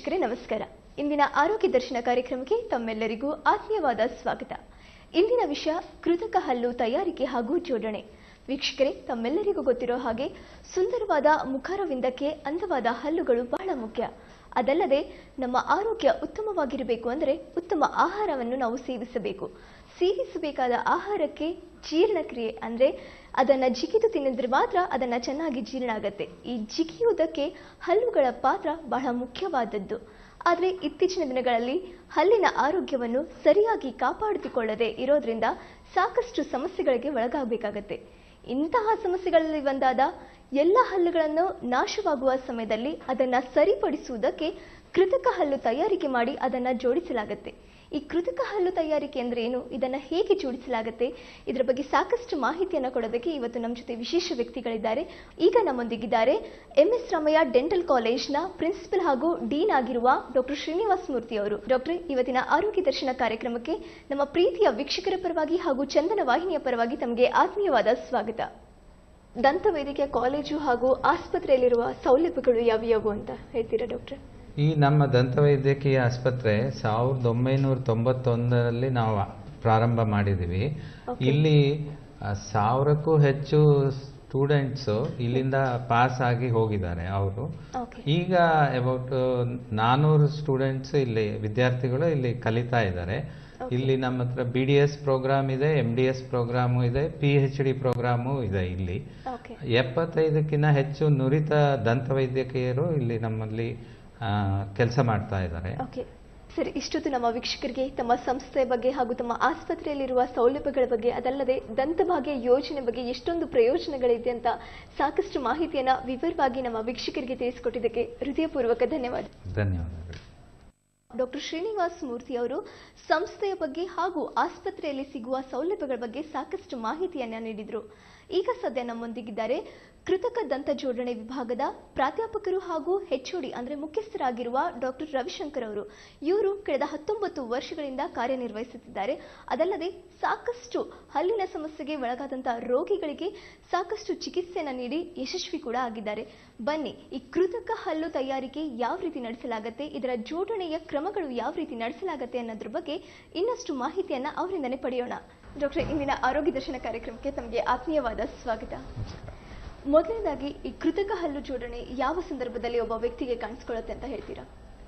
ವೀಕ್ಷಕರೇ ನಮಸ್ಕಾರ ಇಂದಿನ ಆರೋಗ್ಯ ದರ್ಶನ ಕಾರ್ಯಕ್ರಮಕ್ಕೆ ತಮ್ಮೆಲ್ಲರಿಗೂ ಆತ್ಮೀಯವಾದ ಸ್ವಾಗತ ಇಂದಿನ ವಿಷಯ ಕೃತಕ ಹಲ್ಲು ತಯಾರಿಕೆ ಹಾಗೂ ಜೋಡಣೆ ವೀಕ್ಷಕರೇ ತಮ್ಮೆಲ್ಲರಿಗೂ ಗೊತ್ತಿರೋ ಹಾಗೆ ಸುಂದರವಾದ ಮುಖಾರವಿಂದಕ್ಕೆ ಅಂದವಾದ ಹಲ್ಲುಗಳು ಬಹಳ ಮುಖ್ಯ ಅದಲ್ಲದೆ ನಮ್ಮ ಆರೋಗ್ಯ ಉತ್ತಮವಾಗಿರಬೇಕು ಅಂದರೆ ಉತ್ತಮ ಆಹಾರವನ್ನು ನಾವು ಸೇವಿಸಬೇಕು ಸೇವಿಸಬೇಕಾದ ಆಹಾರಕ್ಕೆ ಜೀರ್ಣಕ್ರಿಯೆ ಅಂದರೆ ಅದನ್ನು ಜಿಗಿದು ತಿನ್ನಿದ್ರೆ ಮಾತ್ರ ಅದನ್ನು ಚೆನ್ನಾಗಿ ಜೀರ್ಣ ಆಗತ್ತೆ ಈ ಜಿಗಿಯುವುದಕ್ಕೆ ಹಲ್ಲುಗಳ ಪಾತ್ರ ಬಹಳ ಮುಖ್ಯವಾದದ್ದು ಆದರೆ ಇತ್ತೀಚಿನ ದಿನಗಳಲ್ಲಿ ಹಲ್ಲಿನ ಆರೋಗ್ಯವನ್ನು ಸರಿಯಾಗಿ ಕಾಪಾಡಿಕೊಳ್ಳದೆ ಇರೋದ್ರಿಂದ ಸಾಕಷ್ಟು ಸಮಸ್ಯೆಗಳಿಗೆ ಒಳಗಾಗಬೇಕಾಗತ್ತೆ ಇಂತಹ ಸಮಸ್ಯೆಗಳಲ್ಲಿ ಒಂದಾದ ಎಲ್ಲ ಹಲ್ಲುಗಳನ್ನು ನಾಶವಾಗುವ ಸಮಯದಲ್ಲಿ ಅದನ್ನು ಸರಿಪಡಿಸುವುದಕ್ಕೆ ಕೃತಕ ಹಲ್ಲು ತಯಾರಿಕೆ ಮಾಡಿ ಅದನ್ನು ಜೋಡಿಸಲಾಗುತ್ತೆ ಈ ಕೃತಕ ಹಲ್ಲು ತಯಾರಿಕೆ ಅಂದ್ರೆ ಏನು ಇದನ್ನು ಹೇಗೆ ಜೋಡಿಸಲಾಗುತ್ತೆ ಇದರ ಬಗ್ಗೆ ಸಾಕಷ್ಟು ಮಾಹಿತಿಯನ್ನು ಕೊಡೋದಕ್ಕೆ ಇವತ್ತು ನಮ್ಮ ಜೊತೆ ವಿಶೇಷ ವ್ಯಕ್ತಿಗಳಿದ್ದಾರೆ ಈಗ ನಮ್ಮೊಂದಿಗಿದ್ದಾರೆ ಎಂ ಎಸ್ ರಾಮಯ್ಯ ಡೆಂಟಲ್ ಕಾಲೇಜ್ನ ಪ್ರಿನ್ಸಿಪಲ್ ಹಾಗೂ ಡೀನ್ ಆಗಿರುವ ಡಾಕ್ಟರ್ ಶ್ರೀನಿವಾಸ್ ಮೂರ್ತಿ ಅವರು ಡಾಕ್ಟರ್ ಇವತ್ತಿನ ಆರೋಗ್ಯ ದರ್ಶನ ಕಾರ್ಯಕ್ರಮಕ್ಕೆ ನಮ್ಮ ಪ್ರೀತಿಯ ವೀಕ್ಷಕರ ಪರವಾಗಿ ಹಾಗೂ ಚಂದನ ವಾಹಿನಿಯ ಪರವಾಗಿ ತಮಗೆ ಆತ್ಮೀಯವಾದ ಸ್ವಾಗತ ದಂತವೈದ್ಯಕೀಯ ಕಾಲೇಜು ಹಾಗೂ ಆಸ್ಪತ್ರೆಯಲ್ಲಿರುವ ಸೌಲಭ್ಯಗಳು ಯಾವ್ಯಾವು ಅಂತ ಹೇಳ್ತೀರಾ ಡಾಕ್ಟರ್ ಈ ನಮ್ಮ ದಂತವೈದ್ಯಕೀಯ ಆಸ್ಪತ್ರೆ ಸಾವಿರದ ಒಂಬೈನೂರ ತೊಂಬತ್ತೊಂದರಲ್ಲಿ ನಾವು ಪ್ರಾರಂಭ ಮಾಡಿದ್ದೀವಿ Okay. ಇಲ್ಲಿ ಆ, ಸಾವಿರಕ್ಕೂ ಹೆಚ್ಚು ಸ್ಟೂಡೆಂಟ್ಸು ಇಲ್ಲಿಂದ ಪಾಸ್ ಆಗಿ ಹೋಗಿದ್ದಾರೆ ಅವರು ಓಕೆ ಈಗ ಅಬೌಟ್ ನಾನೂರು ಸ್ಟೂಡೆಂಟ್ಸ್ ಇಲ್ಲಿ ವಿದ್ಯಾರ್ಥಿಗಳು ಇಲ್ಲಿ ಕಲಿತಾ ಇದ್ದಾರೆ ಇಲ್ಲಿ ನಮ್ಮ ಹತ್ರ ಬಿ ಡಿ ಎಸ್ ಪ್ರೋಗ್ರಾಮ್ ಇದೆ ಎಂ ಡಿ ಎಸ್ ಪ್ರೋಗ್ರಾಮು ಇದೆ ಪಿ ಎಚ್ ಡಿ ಪ್ರೋಗ್ರಾಮು ಇದೆ ಇಲ್ಲಿ ಓಕೆ ಎಪ್ಪತ್ತೈದಕ್ಕಿಂತ ಹೆಚ್ಚು ನುರಿತ ದಂತವೈದ್ಯಕೀಯರು ಇಲ್ಲಿ ನಮ್ಮಲ್ಲಿ ಕೆಲಸ ಮಾಡ್ತಾ ಇದ್ದಾರೆ ಓಕೆ ಸರ್ ಇಷ್ಟೊತ್ತು ನಮ್ಮ ವೀಕ್ಷಕರಿಗೆ ತಮ್ಮ ಸಂಸ್ಥೆಯ ಬಗ್ಗೆ ಹಾಗೂ ತಮ್ಮ ಆಸ್ಪತ್ರೆಯಲ್ಲಿರುವ ಸೌಲಭ್ಯಗಳ ಬಗ್ಗೆ ಅದಲ್ಲದೆ ದಂತಭಾಗ್ಯ ಯೋಜನೆ ಬಗ್ಗೆ ಎಷ್ಟೊಂದು ಪ್ರಯೋಜನಗಳಿದೆ ಅಂತ ಸಾಕಷ್ಟು ಮಾಹಿತಿಯನ್ನ ವಿವರವಾಗಿ ನಮ್ಮ ವೀಕ್ಷಕರಿಗೆ ತಿಳಿಸಿಕೊಟ್ಟಿದ್ದಕ್ಕೆ ಹೃದಯಪೂರ್ವಕ ಧನ್ಯವಾದ ಧನ್ಯವಾದಗಳು ಡಾಕ್ಟರ್ ಶ್ರೀನಿವಾಸ್ ಮೂರ್ತಿ ಅವರು ಸಂಸ್ಥೆಯ ಬಗ್ಗೆ ಹಾಗೂ ಆಸ್ಪತ್ರೆಯಲ್ಲಿ ಸಿಗುವ ಸೌಲಭ್ಯಗಳ ಬಗ್ಗೆ ಸಾಕಷ್ಟು ಮಾಹಿತಿಯನ್ನ ನೀಡಿದರು ಈಗ ಸದ್ಯ ನಮ್ಮೊಂದಿಗಿದ್ದಾರೆ ಕೃತಕ ದಂತ ಜೋಡಣೆ ವಿಭಾಗದ ಪ್ರಾಧ್ಯಾಪಕರು ಹಾಗೂ ಹೆಚ್ಒಡಿ ಅಂದ್ರೆ ಮುಖ್ಯಸ್ಥರಾಗಿರುವ ಡಾಕ್ಟರ್ ರವಿಶಂಕರ್ ಅವರು ಇವರು ಕಳೆದ ಹತ್ತೊಂಬತ್ತು ವರ್ಷಗಳಿಂದ ಕಾರ್ಯನಿರ್ವಹಿಸುತ್ತಿದ್ದಾರೆ ಅದಲ್ಲದೆ ಸಾಕಷ್ಟು ಹಲ್ಲಿನ ಸಮಸ್ಯೆಗೆ ಒಳಗಾದಂತಹ ರೋಗಿಗಳಿಗೆ ಸಾಕಷ್ಟು ಚಿಕಿತ್ಸೆಯನ್ನು ನೀಡಿ ಯಶಸ್ವಿ ಕೂಡ ಆಗಿದ್ದಾರೆ ಬನ್ನಿ ಈ ಕೃತಕ ಹಲ್ಲು ತಯಾರಿಕೆ ಯಾವ ರೀತಿ ನಡೆಸಲಾಗುತ್ತೆ ಇದರ ಜೋಡಣೆಯ ಕ್ರಮಗಳು ಯಾವ ರೀತಿ ನಡೆಸಲಾಗುತ್ತೆ ಅನ್ನೋದ್ರ ಬಗ್ಗೆ ಇನ್ನಷ್ಟು ಮಾಹಿತಿಯನ್ನ ಅವರಿಂದನೇ ಪಡೆಯೋಣ ಡಾಕ್ಟರ್ ಇಂದಿನ ಆರೋಗ್ಯ ದರ್ಶನ ಕಾರ್ಯಕ್ರಮಕ್ಕೆ ತಮಗೆ ಆತ್ಮೀಯವಾದ ಸ್ವಾಗತ ಮೊದಲನೇದಾಗಿ ಈ ಕೃತಕ ಹಲ್ಲು ಜೋಡಣೆ ಯಾವ ಸಂದರ್ಭದಲ್ಲಿ ಒಬ್ಬ ವ್ಯಕ್ತಿಗೆ ಕಾಣಿಸ್ಕೊಳ್ಳುತ್ತೆ ಅಂತ ಹೇಳ್ತೀರಾ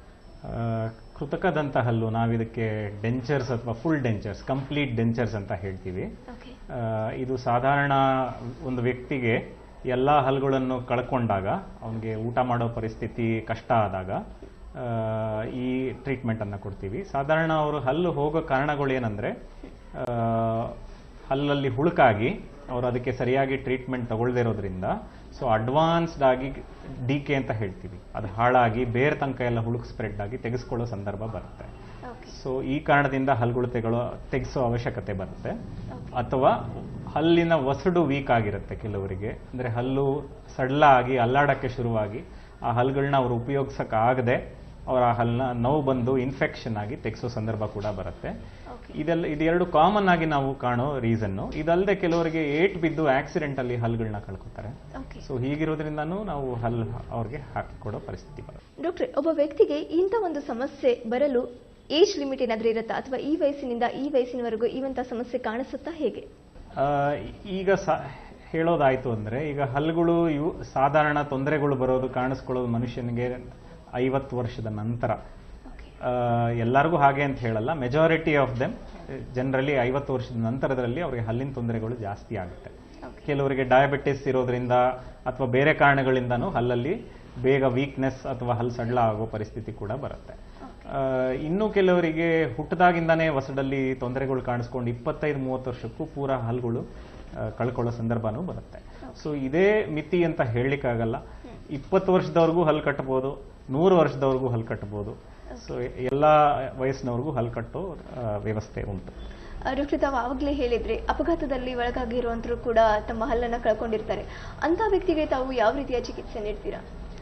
ಆ, ಕೃತಕ ದಂತ ಹಲ್ಲು ನಾವಿದಕ್ಕೆ ಡೆಂಚರ್ಸ್ ಅಥವಾ ಫುಲ್ ಡೆಂಚರ್ಸ್ ಕಂಪ್ಲೀಟ್ ಡೆಂಚರ್ಸ್ ಅಂತ ಹೇಳ್ತೀವಿ ಓಕೆ ಆ, ಇದು ಸಾಧಾರಣ ಒಂದು ವ್ಯಕ್ತಿಗೆ ಎಲ್ಲ ಹಲ್ಲುಗಳನ್ನು ಕಳ್ಕೊಂಡಾಗ ಅವನಿಗೆ ಊಟ ಮಾಡೋ ಪರಿಸ್ಥಿತಿ ಕಷ್ಟ ಆದಾಗ ಆ, ಈ ಟ್ರೀಟ್ಮೆಂಟನ್ನು ಕೊಡ್ತೀವಿ ಸಾಧಾರಣ ಅವರು ಹಲ್ಲು ಹೋಗೋ ಕಾರಣಗಳು ಏನಂದರೆ ಹಲ್ಲಲ್ಲಿ ಹುಳುಕಾಗಿ ಅವರು ಅದಕ್ಕೆ ಸರಿಯಾಗಿ ಟ್ರೀಟ್ಮೆಂಟ್ ತಗೊಳ್ಳದೇ ಇರೋದ್ರಿಂದ ಸೊ ಅಡ್ವಾನ್ಸ್ಡ್ ಆಗಿ ಡಿ ಕೆ ಅಂತ ಹೇಳ್ತೀವಿ ಅದು ಹಾಳಾಗಿ ಬೇರೆ ತನಕ ಎಲ್ಲ ಹುಳುಕ್ ಸ್ಪ್ರೆಡ್ ಆಗಿ ತೆಗೆಸ್ಕೊಳ್ಳೋ ಸಂದರ್ಭ ಬರುತ್ತೆ ಓಕೆ ಸೊ ಈ ಕಾರಣದಿಂದ ಹಲ್ಲುಗಳು ತೆಗೊಳ್ಳೋ ತೆಗೆಸೋ ಅವಶ್ಯಕತೆ ಬರುತ್ತೆ Okay. ಅಥವಾ ಹಲ್ಲಿನ ವಸಡು ವೀಕ್ ಆಗಿರುತ್ತೆ ಕೆಲವರಿಗೆ ಅಂದ್ರೆ ಹಲ್ಲು ಸಡ್ಲ ಆಗಿ ಅಲ್ಲಾಡಕ್ಕೆ ಶುರುವಾಗಿ ಆ ಹಲ್ಲುಗಳನ್ನ ಅವರು ಉಪಯೋಗಿಸಕ್ಕಾಗದೆ ಅವರ ಆ ಹಲ್ಲನ್ನ ನೋವು ಬಂದು ಇನ್ಫೆಕ್ಷನ್ ಆಗಿ ತೆಗೆಸೋ ಸಂದರ್ಭ ಕೂಡ ಬರುತ್ತೆ ಓಕೆ ಇದೆಲ್ಲ ಇದೆರಡು ಕಾಮನ್ ಆಗಿ ನಾವು ಕಾಣೋ ರೀಸನ್ನು ಇದಲ್ಲದೆ ಕೆಲವರಿಗೆ ಏಟ್ ಬಿದ್ದು ಆಕ್ಸಿಡೆಂಟ್ ಅಲ್ಲಿ ಹಲ್ಲುಗಳನ್ನ ಕಳ್ಕೊತಾರೆ ಓಕೆ ಸೊ ಹೀಗಿರೋದ್ರಿಂದನೂ ನಾವು ಹಲ್ಲು ಅವ್ರಿಗೆ ಹಾಕಿಕೊಡೋ ಪರಿಸ್ಥಿತಿ ಬರುತ್ತೆ ಡಾಕ್ಟ್ರೆ ಒಬ್ಬ ವ್ಯಕ್ತಿಗೆ ಇಂಥ ಒಂದು ಸಮಸ್ಯೆ ಬರಲು ಏಜ್ ಲಿಮಿಟ್ ಏನಾದ್ರೂ ಇರುತ್ತಾ ಅಥವಾ ಈ ವಯಸ್ಸಿನಿಂದ ಈ ವಯಸ್ಸಿನವರೆಗೂ ಇವಂತ ಸಮಸ್ಯೆ ಕಾಣಿಸುತ್ತಾ ಹೇಗೆ ಆ, ಈಗ ಸ ಹೇಳೋದಾಯ್ತು ಅಂದ್ರೆ ಈಗ ಹಲ್ಲುಗಳು ಇವು ಸಾಧಾರಣ ತೊಂದರೆಗಳು ಬರೋದು ಕಾಣಿಸ್ಕೊಳ್ಳೋದು ಮನುಷ್ಯನಿಗೆ ಐವತ್ತು ವರ್ಷದ ನಂತರ ಓಕೆ ಆ, ಎಲ್ಲರಿಗೂ ಹಾಗೆ ಅಂತ ಹೇಳಲ್ಲ ಮೆಜಾರಿಟಿ ಆಫ್ ದೆಮ್ ಜನರಲಿ ಐವತ್ತು ವರ್ಷದ ನಂತರದಲ್ಲಿ ಅವರಿಗೆ ಹಲ್ಲಿನ ತೊಂದರೆಗಳು ಜಾಸ್ತಿ ಆಗುತ್ತೆ ಓಕೆ ಕೆಲವರಿಗೆ ಡಯಾಬಿಟಿಸ್ ಇರೋದ್ರಿಂದ ಅಥವಾ ಬೇರೆ ಕಾರಣಗಳಿಂದನೂ ಹಲ್ಲಲ್ಲಿ ಬೇಗ ವೀಕ್ನೆಸ್ ಅಥವಾ ಹಲ್ಲು ಸಡ್ಲ ಆಗೋ ಪರಿಸ್ಥಿತಿ ಕೂಡ ಬರುತ್ತೆ ಆ, ಇನ್ನು ಕೆಲವರಿಗೆ ಹುಟ್ಟದಾಗಿಂದಾನೇ ಹೊಸಡಲ್ಲಿ ತೊಂದರೆಗಳು ಕಾಣಿಸ್ಕೊಂಡು ಇಪ್ಪತ್ತೈದು ಮೂವತ್ತು ವರ್ಷಕ್ಕೂ ಪೂರ ಹಲ್ಲುಗಳು ಆ, ಕಳ್ಕೊಳ್ಳೋ ಸಂದರ್ಭನೂ ಬರುತ್ತೆ ಸೊ ಇದೇ ಮಿತಿ ಅಂತ ಹೇಳಲಿಕ್ಕಾಗಲ್ಲ ಇಪ್ಪತ್ತು ವರ್ಷದವರೆಗೂ ಹಲ್ಲು ಕಟ್ಟಬಹುದು ನೂರು ವರ್ಷದವರೆಗೂ ಹಲ್ಲು ಕಟ್ಟಬಹುದು ಸೊ ಎಲ್ಲ ವಯಸ್ಸಿನವ್ರಿಗೂ ಹಲ್ಲು ಕಟ್ಟೋ ಆ, ವ್ಯವಸ್ಥೆ ಉಂಟು ಡಾಕ್ಟರ್ ತಾವು ಆವಾಗಲೇ ಹೇಳಿದ್ರಿ ಅಪಘಾತದಲ್ಲಿ ಒಳಗಾಗಿರುವಂತರು ಕೂಡ ತಮ್ಮ ಹಲ್ಲನ್ನ ಕಳ್ಕೊಂಡಿರ್ತಾರೆ ಅಂತ ವ್ಯಕ್ತಿಗೆ ತಾವು ಯಾವ ರೀತಿಯ ಚಿಕಿತ್ಸೆ ನೀಡ್ತೀರಾ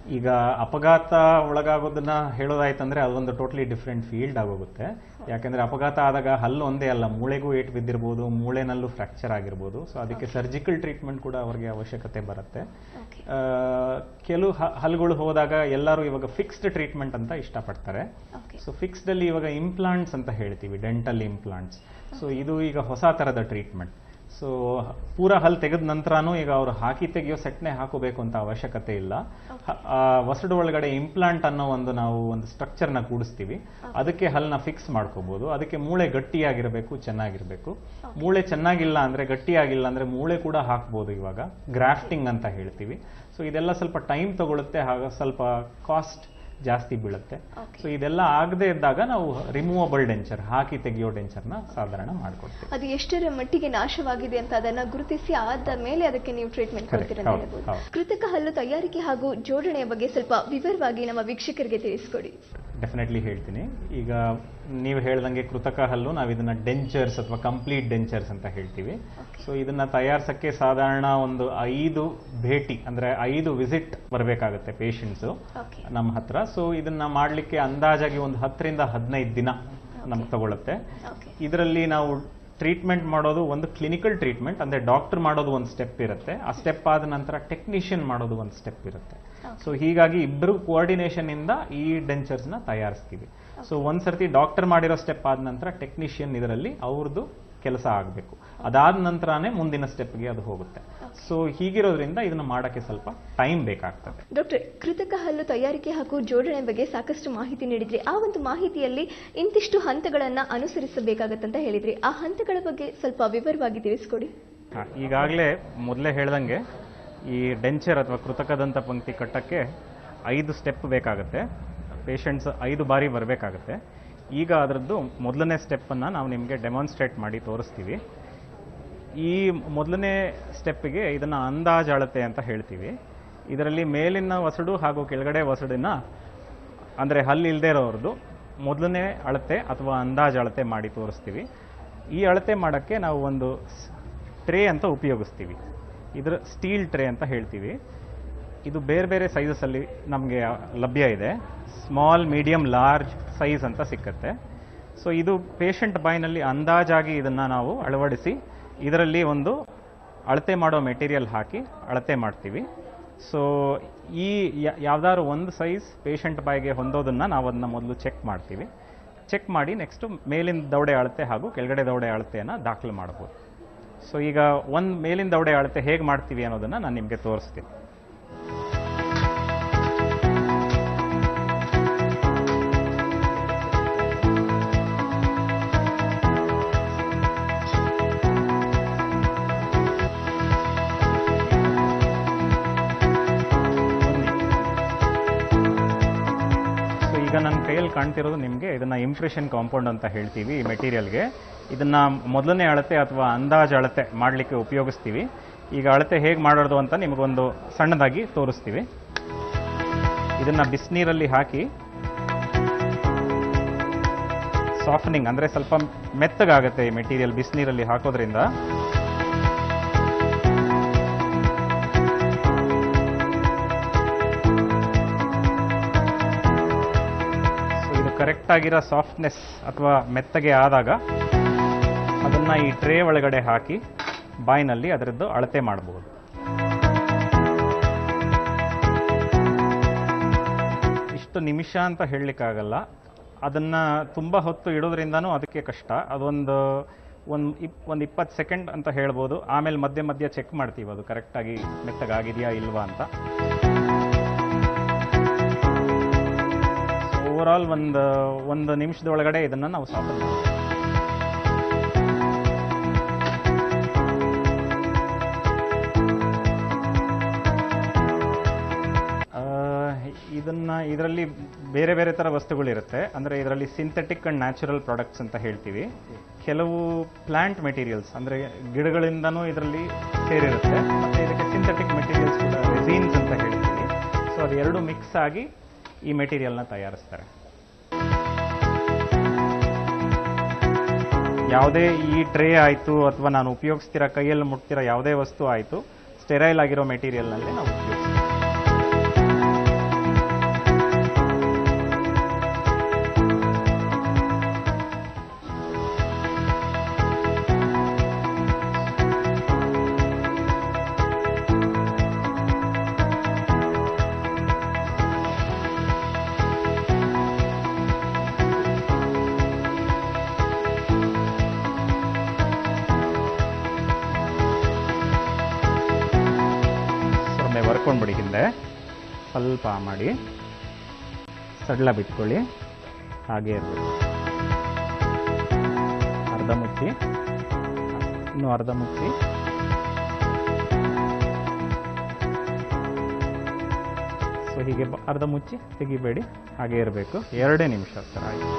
ಈಗ ಅಪಘಾತ ಒಳಗಾಗೋದನ್ನ ಹೇಳೋದಾಯ್ತಂದ್ರೆ ಅದೊಂದು ಟೋಟಲಿ ಡಿಫ್ರೆಂಟ್ ಫೀಲ್ಡ್ ಆಗೋಗುತ್ತೆ ಯಾಕಂದ್ರೆ ಅಪಘಾತ ಆದಾಗ ಹಲ್ಲು ಒಂದೇ ಅಲ್ಲ ಮೂಳೆಗೂ ಏಟ್ ಬಿದ್ದಿರ್ಬೋದು ಮೂಳೆನಲ್ಲೂ ಫ್ರಾಕ್ಚರ್ ಆಗಿರ್ಬೋದು ಸೊ ಅದಕ್ಕೆ ಸರ್ಜಿಕಲ್ ಟ್ರೀಟ್ಮೆಂಟ್ ಕೂಡ ಅವರಿಗೆ ಅವಶ್ಯಕತೆ ಬರುತ್ತೆ ಓಕೆ ಆ, ಕೆಲವು ಹ- ಹಲ್ಲುಗಳು ಹೋದಾಗ ಎಲ್ಲರೂ ಇವಾಗ ಫಿಕ್ಸ್ಡ್ ಟ್ರೀಟ್ಮೆಂಟ್ ಅಂತ ಇಷ್ಟಪಡ್ತಾರೆ ಓಕೆ ಸೊ ಫಿಕ್ಸ್ಡ್ ಅಲ್ಲಿ ಇವಾಗ ಇಂಪ್ಲಾಂಟ್ಸ್ ಅಂತ ಹೇಳ್ತೀವಿ ಡೆಂಟಲ್ ಇಂಪ್ಲಾಂಟ್ಸ್ ಸೊ ಇದು ಈಗ ಹೊಸ ತರದ ಟ್ರೀಟ್ಮೆಂಟ್ ಸೊ ಪೂರ ಹಲ್ ತೆಗೆದ ನಂತರನೂ ಈಗ ಅವರು ಹಾಕಿ ತೆಗೆಯೋ ಸೆಟ್ನೆ ಹಾಕೋಬೇಕು ಅಂತ ಅವಶ್ಯಕತೆ ಇಲ್ಲ ಹ- ಆ ವಸಡು ಒಳಗಡೆ ಇಂಪ್ಲಾಂಟ್ ಅನ್ನೋ ಒಂದು ನಾವು ಒಂದು ಸ್ಟ್ರಕ್ಚರ್ನ ಕೂಡಿಸ್ತೀವಿ ಅದಕ್ಕೆ ಹಲ್ನ ಫಿಕ್ಸ್ ಮಾಡ್ಕೋಬಹುದು ಅದಕ್ಕೆ ಮೂಳೆ ಗಟ್ಟಿಯಾಗಿರಬೇಕು ಚೆನ್ನಾಗಿರ್ಬೇಕು ಮೂಳೆ ಚೆನ್ನಾಗಿಲ್ಲ ಅಂದ್ರೆ ಗಟ್ಟಿಯಾಗಿಲ್ಲ ಅಂದ್ರೆ ಮೂಳೆ ಕೂಡ ಹಾಕ್ಬೋದು ಇವಾಗ ಗ್ರಾಫ್ಟಿಂಗ್ ಅಂತ ಹೇಳ್ತೀವಿ ಸೊ ಇದೆಲ್ಲ ಸ್ವಲ್ಪ ಟೈಮ್ ತಗೊಳುತ್ತೆ ಹಾಗ ಸ್ವಲ್ಪ ಕಾಸ್ಟ್ ಜಾಸ್ತಿ ಬೀಳುತ್ತೆ Okay. ಸೊ ಇದೆಲ್ಲ ಆಗದೆ ಇದ್ದಾಗ ನಾವು ರಿಮೂವಬಲ್ ಡೆಂಚರ್ ಹಾಕಿ ತೆಗೆಯೋ ಡೆಂಚರ್ನ ಸಾಧಾರಣ ಮಾಡ್ಕೊಡ್ತೀವಿ ಅದು ಎಷ್ಟರ ಮಟ್ಟಿಗೆ ನಾಶವಾಗಿದೆ ಅಂತ ಅದನ್ನ ಗುರುತಿಸಿ ಆದ ಮೇಲೆ ಅದಕ್ಕೆ ನೀವು ಟ್ರೀಟ್ಮೆಂಟ್ Correct. ಕೊಡ್ತೀರಾ ಅಂತ ಹೌದು, ಹೇಳ್ಬೋದು ಹೌದು. ಕೃತಕ ಹಲ್ಲು ತಯಾರಿಕೆ ಹಾಗೂ ಜೋಡಣೆಯ ಬಗ್ಗೆ ಸ್ವಲ್ಪ ವಿವರವಾಗಿ ನಮ್ಮ ವೀಕ್ಷಕರಿಗೆ ತಿಳಿಸ್ಕೊಡಿ ಡೆಫಿನೆಟ್ಲಿ ಹೇಳ್ತೀನಿ ಈಗ ನೀವು ಹೇಳ್ದಂಗೆ ಕೃತಕ ಹಲ್ಲು ನಾವು ಇದನ್ನ ಡೆಂಚರ್ಸ್ ಅಥವಾ ಕಂಪ್ಲೀಟ್ ಡೆಂಚರ್ಸ್ ಅಂತ ಹೇಳ್ತೀವಿ ಸೊ ಇದನ್ನ ತಯಾರಿಸಕ್ಕೆ ಸಾಧಾರಣ ಒಂದು ಐದು ಭೇಟಿ ಅಂದ್ರೆ ಐದು ವಿಸಿಟ್ ಬರಬೇಕಾಗುತ್ತೆ ಪೇಷಂಟ್ಸು ಓಕೆ ನಮ್ಮ ಹತ್ರ ಸೊ ಇದನ್ನ ಮಾಡ್ಲಿಕ್ಕೆ ಅಂದಾಜಾಗಿ ಒಂದು ಹತ್ತರಿಂದ ಹದಿನೈದು ದಿನ ನಮ್ಗೆ ತಗೊಳುತ್ತೆ ಓಕೆ ಇದರಲ್ಲಿ ನಾವು ಟ್ರೀಟ್ಮೆಂಟ್ ಮಾಡೋದು ಒಂದು ಕ್ಲಿನಿಕಲ್ ಟ್ರೀಟ್ಮೆಂಟ್ ಅಂದ್ರೆ ಡಾಕ್ಟರ್ ಮಾಡೋದು ಒಂದು ಸ್ಟೆಪ್ ಇರುತ್ತೆ ಆ ಸ್ಟೆಪ್ ಆದ ನಂತರ ಟೆಕ್ನಿಷಿಯನ್ ಮಾಡೋದು ಒಂದು ಸ್ಟೆಪ್ ಇರುತ್ತೆ ಸೊ ಹೀಗಾಗಿ ಇಬ್ಬರು ಕೋಆರ್ಡಿನೇಷನ್ ಇಂದ ಈ ಡೆಂಚರ್ಸ್ ನ ತಯಾರಿಸ್ತೀವಿ ಸೊ ಒಂದ್ಸರ್ತಿ ಡಾಕ್ಟರ್ ಮಾಡಿರೋ ಸ್ಟೆಪ್ ಆದ ನಂತರ ಟೆಕ್ನಿಷಿಯನ್ ಇದರಲ್ಲಿ ಅವ್ರದ್ದು ಕೆಲಸ ಆಗಬೇಕು ಅದಾದ ನಂತರನೇ ಮುಂದಿನ ಸ್ಟೆಪ್ಗೆ ಅದು ಹೋಗುತ್ತೆ ಸೊ ಹೀಗಿರೋದ್ರಿಂದ ಇದನ್ನ ಮಾಡಕ್ಕೆ ಸ್ವಲ್ಪ ಟೈಮ್ ಬೇಕಾಗ್ತದೆ ಡಾಕ್ಟರ್ ಕೃತಕ ಹಲ್ಲು ತಯಾರಿಕೆ ಹಾಗೂ ಜೋಡಣೆ ಬಗ್ಗೆ ಸಾಕಷ್ಟು ಮಾಹಿತಿ ನೀಡಿದ್ರಿ ಆ ಒಂದು ಮಾಹಿತಿಯಲ್ಲಿ ಇಂತಿಷ್ಟು ಹಂತಗಳನ್ನ ಅನುಸರಿಸಬೇಕಾಗತ್ತಂತ ಹೇಳಿದ್ರಿ ಆ ಹಂತಗಳ ಬಗ್ಗೆ ಸ್ವಲ್ಪ ವಿವರವಾಗಿ ತಿಳಿಸ್ಕೊಡಿ ಹಾ, ಈಗಾಗಲೇ ಮೊದಲೇ ಹೇಳ್ದಂಗೆ ಈ ಡೆಂಚರ್ ಅಥವಾ ಕೃತಕದಂತ ಪಂಕ್ತಿ ಕಟ್ಟಕ್ಕೆ ಐದು ಸ್ಟೆಪ್ ಬೇಕಾಗುತ್ತೆ ಪೇಷಂಟ್ಸ್ ಐದು ಬಾರಿ ಬರಬೇಕಾಗುತ್ತೆ ಈಗ ಅದರದ್ದು ಮೊದಲನೇ ಸ್ಟೆಪ್ಪನ್ನು ನಾವು ನಿಮಗೆ ಡೆಮಾನ್ಸ್ಟ್ರೇಟ್ ಮಾಡಿ ತೋರಿಸ್ತೀವಿ ಈ ಮೊದಲನೇ ಸ್ಟೆಪ್ಪಿಗೆ ಇದನ್ನು ಅಂದಾಜು ಅಳತೆ ಅಂತ ಹೇಳ್ತೀವಿ ಇದರಲ್ಲಿ ಮೇಲಿನ ವಸಡು ಹಾಗೂ ಕೆಳಗಡೆ ವಸಡಿನ ಅಂದರೆ ಹಲ್ಲು ಇಲ್ಲದೆ ಇರೋರ್ದು ಮೊದಲನೇ ಅಳತೆ ಅಥವಾ ಅಂದಾಜು ಅಳತೆ ಮಾಡಿ ತೋರಿಸ್ತೀವಿ ಈ ಅಳತೆ ಮಾಡೋಕ್ಕೆ ನಾವು ಒಂದು ಟ್ರೇ ಅಂತ ಉಪಯೋಗಿಸ್ತೀವಿ ಇದ್ರ ಸ್ಟೀಲ್ ಟ್ರೇ ಅಂತ ಹೇಳ್ತೀವಿ ಇದು ಬೇರೆ ಬೇರೆ ಸೈಜಸಲ್ಲಿ ನಮಗೆ ಲಭ್ಯ ಇದೆ ಸ್ಮಾಲ್ ಮೀಡಿಯಂ ಲಾರ್ಜ್ ಸೈಜ್ ಅಂತ ಸಿಕ್ಕತ್ತೆ ಸೊ ಇದು ಪೇಷಂಟ್ ಬಾಯಿನಲ್ಲಿ ಅಂದಾಜಾಗಿ ಇದನ್ನು ನಾವು ಅಳವಡಿಸಿ ಇದರಲ್ಲಿ ಒಂದು ಅಳತೆ ಮಾಡೋ ಮೆಟೀರಿಯಲ್ ಹಾಕಿ ಅಳತೆ ಮಾಡ್ತೀವಿ ಸೊ ಈ ಯಾವ್ದಾದ್ರು ಒಂದು ಸೈಜ್ ಪೇಷಂಟ್ ಬಾಯಿಗೆ ಹೊಂದೋದನ್ನು ನಾವು ಅದನ್ನ ಮೊದಲು ಚೆಕ್ ಮಾಡ್ತೀವಿ ಚೆಕ್ ಮಾಡಿ ನೆಕ್ಸ್ಟು ಮೇಲಿನ ದವಡೆ ಅಳತೆ ಹಾಗೂ ಕೆಳಗಡೆ ದವಡೆ ಅಳತೆಯನ್ನು ದಾಖಲು ಮಾಡ್ಬೋದು ಸೊ ಈಗ ಒಂದು ಮೇಲಿನ ದವಡೆ ಅಳತೆ ಹೇಗೆ ಮಾಡ್ತೀವಿ ಅನ್ನೋದನ್ನು ನಾನು ನಿಮಗೆ ತೋರಿಸ್ತೀನಿ ಸೊ ಈಗ ನನ್ನ ಕೈಯಲ್ಲಿ ಕಾಣ್ತಿರೋದು ನಿಮಗೆ ಇದನ್ನ ಇಂಪ್ರೆಷನ್ ಕಾಂಪೌಂಡ್ ಅಂತ ಹೇಳ್ತೀವಿ ಈ ಮೆಟೀರಿಯಲ್ಗೆ ಇದನ್ನ ಮೊದಲನೇ ಅಳತೆ ಅಥವಾ ಅಂದಾಜು ಅಳತೆ ಮಾಡಲಿಕ್ಕೆ ಉಪಯೋಗಿಸ್ತೀವಿ ಈಗ ಅಳತೆ ಹೇಗೆ ಮಾಡೋದು ಅಂತ ನಿಮಗೊಂದು ಸಣ್ಣದಾಗಿ ತೋರಿಸ್ತೀವಿ ಇದನ್ನ ಬಿಸಿನೀರಲ್ಲಿ ಹಾಕಿ ಸಾಫ್ಟನಿಂಗ್ ಅಂದ್ರೆ ಸ್ವಲ್ಪ ಮೆತ್ತಗಾಗುತ್ತೆ ಈ ಮೆಟೀರಿಯಲ್ ಬಿಸಿನೀರಲ್ಲಿ ಹಾಕೋದ್ರಿಂದ ಸೊ ಇದು ಕರೆಕ್ಟ್ ಆಗಿರೋ ಸಾಫ್ಟ್ನೆಸ್ ಅಥವಾ ಮೆತ್ತಗೆ ಆದಾಗ ಅದನ್ನ ಈ ಟ್ರೇ ಒಳಗಡೆ ಹಾಕಿ ಬಾಯಿನಲ್ಲಿ ಅದರದ್ದು ಅಳತೆ ಮಾಡಬಹುದು ಇಷ್ಟು ನಿಮಿಷ ಅಂತ ಹೇಳಲಿಕ್ಕಾಗಲ್ಲ ಅದನ್ನ ತುಂಬಾ ಹೊತ್ತು ಇಡೋದ್ರಿಂದನೂ ಅದಕ್ಕೆ ಕಷ್ಟ ಅದೊಂದು ಒಂದು ಇಪ್ ಒಂದು ಇಪ್ಪತ್ತು ಸೆಕೆಂಡ್ ಅಂತ ಹೇಳ್ಬೋದು ಆಮೇಲೆ ಮಧ್ಯೆ ಮಧ್ಯೆ ಚೆಕ್ ಮಾಡ್ತೀವಿ ಅದು ಕರೆಕ್ಟಾಗಿ ಮೆತ್ತಗಾಗಿದೆಯಾ ಇಲ್ವಾ ಅಂತ ಓವರಾಲ್ ಒಂದು ಒಂದು ನಿಮಿಷದೊಳಗಡೆ ಇದನ್ನ ನಾವು ಸಾಫ್ಟ್ ಮಾಡ್ತೀವಿ ಆ, ಇದನ್ನ ಇದರಲ್ಲಿ ಬೇರೆ ಬೇರೆ ತರ ವಸ್ತುಗಳಿರುತ್ತೆ ಅಂದ್ರೆ ಇದರಲ್ಲಿ ಸಿಂಥೆಟಿಕ್ ಅಂಡ್ ನ್ಯಾಚುರಲ್ ಪ್ರಾಡಕ್ಟ್ಸ್ ಅಂತ ಹೇಳ್ತೀವಿ ಕೆಲವು ಪ್ಲಾಂಟ್ ಮೆಟೀರಿಯಲ್ಸ್ ಅಂದ್ರೆ ಗಿಡಗಳಿಂದನೂ ಇದರಲ್ಲಿ ಸೇರಿರುತ್ತೆ ಮತ್ತೆ ಇದಕ್ಕೆ ಸಿಂಥೆಟಿಕ್ ಮೆಟೀರಿಯಲ್ಸ್ ಕೂಡ ರೆಸೀನ್ಸ್ ಅಂತ ಹೇಳ್ತೀವಿ ಸೊ ಅದು ಎರಡು ಮಿಕ್ಸ್ ಆಗಿ ಈ ಮೆಟೀರಿಯಲ್ನ ತಯಾರಿಸ್ತಾರೆ ಯಾವುದೇ ಈ ಟ್ರೇ ಆಯಿತು ಅಥವಾ ನಾನು ಉಪಯೋಗಿಸ್ತಿರೋ ಕೈಯಲ್ಲಿ ಮುಟ್ತಿರೋ ಯಾವುದೇ ವಸ್ತು ಆಯಿತು ಸ್ಟೆರೈಲ್ ಆಗಿರೋ ಮೆಟೀರಿಯಲ್ನಲ್ಲೇ ನಾವು ಉಪಯೋಗಿಸ್ತೀವಿ ಎಳ್ಕೊಂಡ್ಬಿಡಿ ಹಿಂದೆ ಸ್ವಲ್ಪ ಮಾಡಿ ಸಡ್ಲ ಬಿಟ್ಕೊಳ್ಳಿ ಹಾಗೆ ಇರಬೇಕು ಅರ್ಧ ಮುಚ್ಚಿ ಇನ್ನು ಅರ್ಧ ಮುಚ್ಚಿ ಸೊ ಹೀಗೆ ಬ- ಅರ್ಧ ಮುಚ್ಚಿ ತೆಗಿಬೇಡಿ ಹಾಗೆ ಇರಬೇಕು ಎರಡೇ ನಿಮಿಷ ಸರ್ ಆಯ್ತು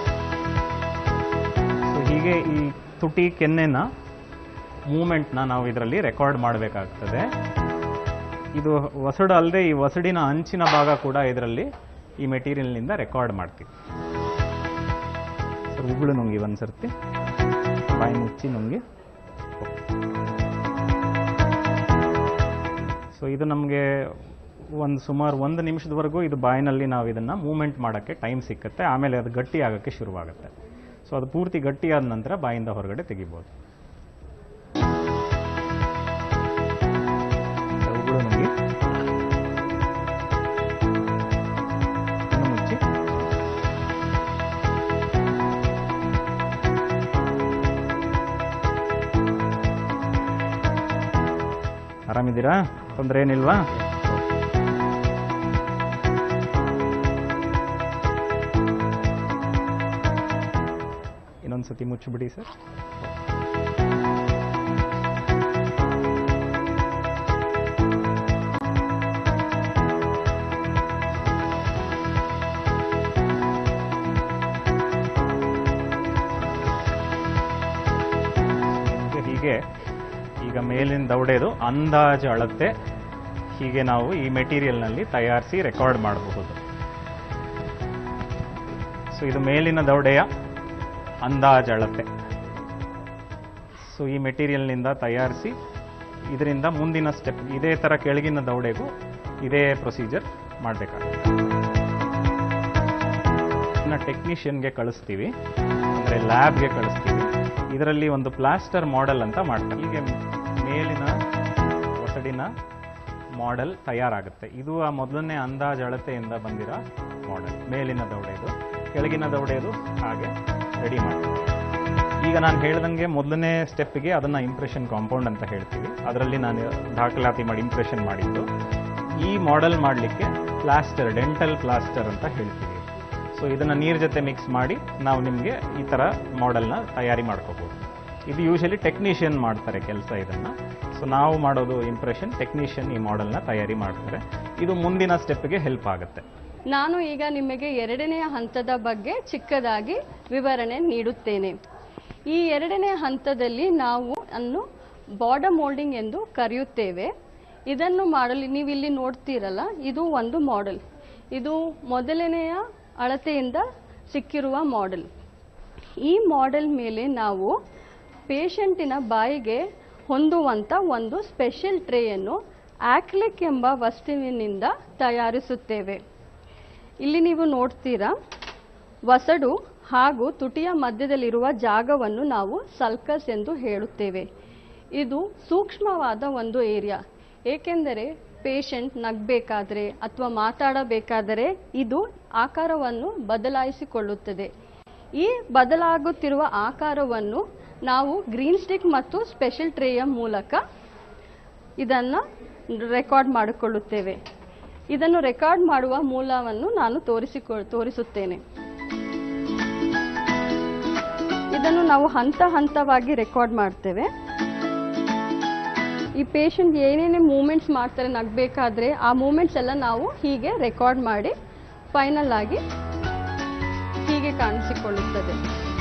ಸೊ ಹೀಗೆ ಈ ತುಟಿ ಕೆನ್ನೆನ ಮೂಮೆಂಟ್ನ ನಾವು ಇದರಲ್ಲಿ ರೆಕಾರ್ಡ್ ಮಾಡಬೇಕಾಗ್ತದೆ ಇದು ವಸಡು ಅಲ್ಲದೆ ಈ ವಸಡಿನ ಅಂಚಿನ ಭಾಗ ಕೂಡ ಇದರಲ್ಲಿ ಈ ಮೆಟೀರಿಯಲ್ನಿಂದ ರೆಕಾರ್ಡ್ ಮಾಡ್ತೀವಿ ಸರ್ ಉಗುಳು ನುಂಗಿ ಒಂದು ಸರ್ತಿ ಬಾಯಿ ಮುಚ್ಚಿ ನುಂಗಿ ಸೊ ಇದು ನಮಗೆ ಒಂದು ಸುಮಾರು ಒಂದು ನಿಮಿಷದವರೆಗೂ ಇದು ಬಾಯಿನಲ್ಲಿ ನಾವು ಇದನ್ನು ಮೂಮೆಂಟ್ ಮಾಡೋಕ್ಕೆ ಟೈಮ್ ಸಿಕ್ಕತ್ತೆ ಆಮೇಲೆ ಅದು ಗಟ್ಟಿ ಆಗೋಕ್ಕೆ ಶುರುವಾಗುತ್ತೆ ಸೊ ಅದು ಪೂರ್ತಿ ಗಟ್ಟಿಯಾದ ನಂತರ ಬಾಯಿಂದ ಹೊರಗಡೆ ತೆಗಿಬೋದು ಉಗುಳು ನುಂಗಿ ಇನ್ನು ಮುಚ್ಚಿ ಆರಾಮಿದ್ದೀರಾ ತೊಂದರೆ ಏನಿಲ್ವಾ ಇನ್ನೊಂದು ಸತಿ ಮುಚ್ಚಿಬಿಡಿ ಸರ್ ಮತ್ತೆ ಹೀಗೆ ಈಗ ಮೇಲಿನ ದವಡೆದು ಅಂದಾಜು ಅಳತೆ ಹೀಗೆ ನಾವು ಈ ಮೆಟೀರಿಯಲ್ನಲ್ಲಿ ತಯಾರಿಸಿ ರೆಕಾರ್ಡ್ ಮಾಡಬಹುದು ಸೊ ಇದು ಮೇಲಿನ ದವಡೆಯ ಅಂದಾಜು ಅಳತೆ ಸೊ ಈ ಮೆಟೀರಿಯಲ್ನಿಂದ ತಯಾರಿಸಿ ಇದರಿಂದ ಮುಂದಿನ ಸ್ಟೆಪ್ ಇದೇ ಥರ ಕೆಳಗಿನ ದವಡೆಗೂ ಇದೇ ಪ್ರೊಸೀಜರ್ ಮಾಡಬೇಕಾಗುತ್ತೆ ಇನ್ನು ಟೆಕ್ನಿಷಿಯನ್ಗೆ ಕಳಿಸ್ತೀವಿ ಅಂದರೆ ಲ್ಯಾಬ್ಗೆ ಕಳಿಸ್ತೀವಿ ಇದರಲ್ಲಿ ಒಂದು ಪ್ಲಾಸ್ಟರ್ ಮಾಡೆಲ್ ಅಂತ ಮಾಡ್ತಾರೆ ಹೀಗೆ ಮೇಲಿನ ಒಸಡಿನ ಮಾಡೆಲ್ ತಯಾರಾಗುತ್ತೆ ಇದು ಆ ಮೊದಲನೇ ಅಂದಾಜು ಅಳತೆಯಿಂದ ಬಂದಿರೋ ಮಾಡೆಲ್ ಮೇಲಿನ ದವಡೆದು ಕೆಳಗಿನ ದವಡೆದು ಹಾಗೆ ರೆಡಿ ಮಾಡ್ತೀವಿ ಈಗ ನಾನು ಹೇಳ್ದಂಗೆ ಮೊದಲನೇ ಸ್ಟೆಪ್ಗೆ ಅದನ್ನ ಇಂಪ್ರೆಷನ್ ಕಾಂಪೌಂಡ್ ಅಂತ ಹೇಳ್ತೀವಿ ಅದರಲ್ಲಿ ನಾನು ದಾಖಲಾತಿ ಮಾಡಿ ಇಂಪ್ರೆಷನ್ ಮಾಡಿದ್ದು ಈ ಮಾಡೆಲ್ ಮಾಡಲಿಕ್ಕೆ ಪ್ಲಾಸ್ಟರ್ ಡೆಂಟಲ್ ಪ್ಲಾಸ್ಟರ್ ಅಂತ ಹೇಳ್ತೀವಿ ಸೊ ಇದನ್ನು ನೀರ್ ಜೊತೆ ಮಿಕ್ಸ್ ಮಾಡಿ ನಾವು ನಿಮಗೆ ಈ ಥರ ಮಾಡೆಲ್ನ ತಯಾರಿ ಮಾಡ್ಕೋಬೋದು ಇದು ಯೂಶಲಿ ಟೆಕ್ನಿಷಿಯನ್ ಮಾಡ್ತಾರೆ ಕೆಲಸ ಇದನ್ನು ಸೊ ನಾವು ಮಾಡೋದು ಇಂಪ್ರೆಷನ್ ಟೆಕ್ನಿಷಿಯನ್ ಈ ಮಾಡೆಲ್ನ ತಯಾರಿ ಮಾಡ್ತಾರೆ ಇದು ಮುಂದಿನ ಸ್ಟೆಪ್ಗೆ ಹೆಲ್ಪ್ ಆಗುತ್ತೆ ನಾನು ಈಗ ನಿಮಗೆ ಎರಡನೆಯ ಹಂತದ ಬಗ್ಗೆ ಚಿಕ್ಕದಾಗಿ ವಿವರಣೆ ನೀಡುತ್ತೇನೆ ಈ ಎರಡನೇ ಹಂತದಲ್ಲಿ ನಾವು ಅನ್ನು ಬಾರ್ಡರ್ ಮೋಲ್ಡಿಂಗ್ ಎಂದು ಕರೆಯುತ್ತೇವೆ ಇದನ್ನು ಮಾಡಲು ನೀವು ಇಲ್ಲಿ ನೋಡ್ತೀರಲ್ಲ ಇದು ಒಂದು ಮಾಡೆಲ್ ಇದು ಮೊದಲನೆಯ ಅಳತೆಯಿಂದ ಸಿಕ್ಕಿರುವ ಮಾಡೆಲ್ ಈ ಮಾಡೆಲ್ ಮೇಲೆ ನಾವು ಪೇಷಂಟಿನ ಬಾಯಿಗೆ ಹೊಂದುವಂಥ ಒಂದು ಸ್ಪೆಷಲ್ ಟ್ರೇಯನ್ನು ಆಕ್ಲಿಕ್ ಎಂಬ ವಸ್ತುವಿನಿಂದ ತಯಾರಿಸುತ್ತೇವೆ ಇಲ್ಲಿ ನೀವು ನೋಡ್ತೀರಾ ವಸಡು ಹಾಗೂ ತುಟಿಯ ಮಧ್ಯದಲ್ಲಿರುವ ಜಾಗವನ್ನು ನಾವು ಸಲ್ಕಸ್ ಎಂದು ಹೇಳುತ್ತೇವೆ ಇದು ಸೂಕ್ಷ್ಮವಾದ ಒಂದು ಏರಿಯಾ ಏಕೆಂದರೆ ಪೇಷಂಟ್ ನಗಬೇಕಾದ್ರೆ ಅಥವಾ ಮಾತಾಡಬೇಕಾದರೆ ಇದು ಆಕಾರವನ್ನು ಬದಲಾಯಿಸಿಕೊಳ್ಳುತ್ತದೆ ಈ ಬದಲಾಗುತ್ತಿರುವ ಆಕಾರವನ್ನು ನಾವು ಗ್ರೀನ್ ಸ್ಟಿಕ್ ಮತ್ತು ಸ್ಪೆಷಲ್ ಟ್ರೇಯ ಮೂಲಕ ಇದನ್ನು ರೆಕಾರ್ಡ್ ಮಾಡಿಕೊಳ್ಳುತ್ತೇವೆ ಇದನ್ನು ರೆಕಾರ್ಡ್ ಮಾಡುವ ಮೂಲವನ್ನು ನಾನು ತೋರಿಸಿಕೊ ತೋರಿಸುತ್ತೇನೆ ಇದನ್ನು ನಾವು ಹಂತ ಹಂತವಾಗಿ ರೆಕಾರ್ಡ್ ಮಾಡ್ತೇವೆ ಈ ಪೇಷಂಟ್ ಏನೇನೇ ಮೂಮೆಂಟ್ಸ್ ಮಾಡ್ತಾರೆ ನಗಬೇಕಾದ್ರೆ ಆ ಮೂಮೆಂಟ್ಸ್ ಎಲ್ಲ ನಾವು ಹೀಗೆ ರೆಕಾರ್ಡ್ ಮಾಡಿ ಫೈನಲ್ ಆಗಿ ಹೀಗೆ ಕಾಣಿಸಿಕೊಳ್ಳುತ್ತದೆ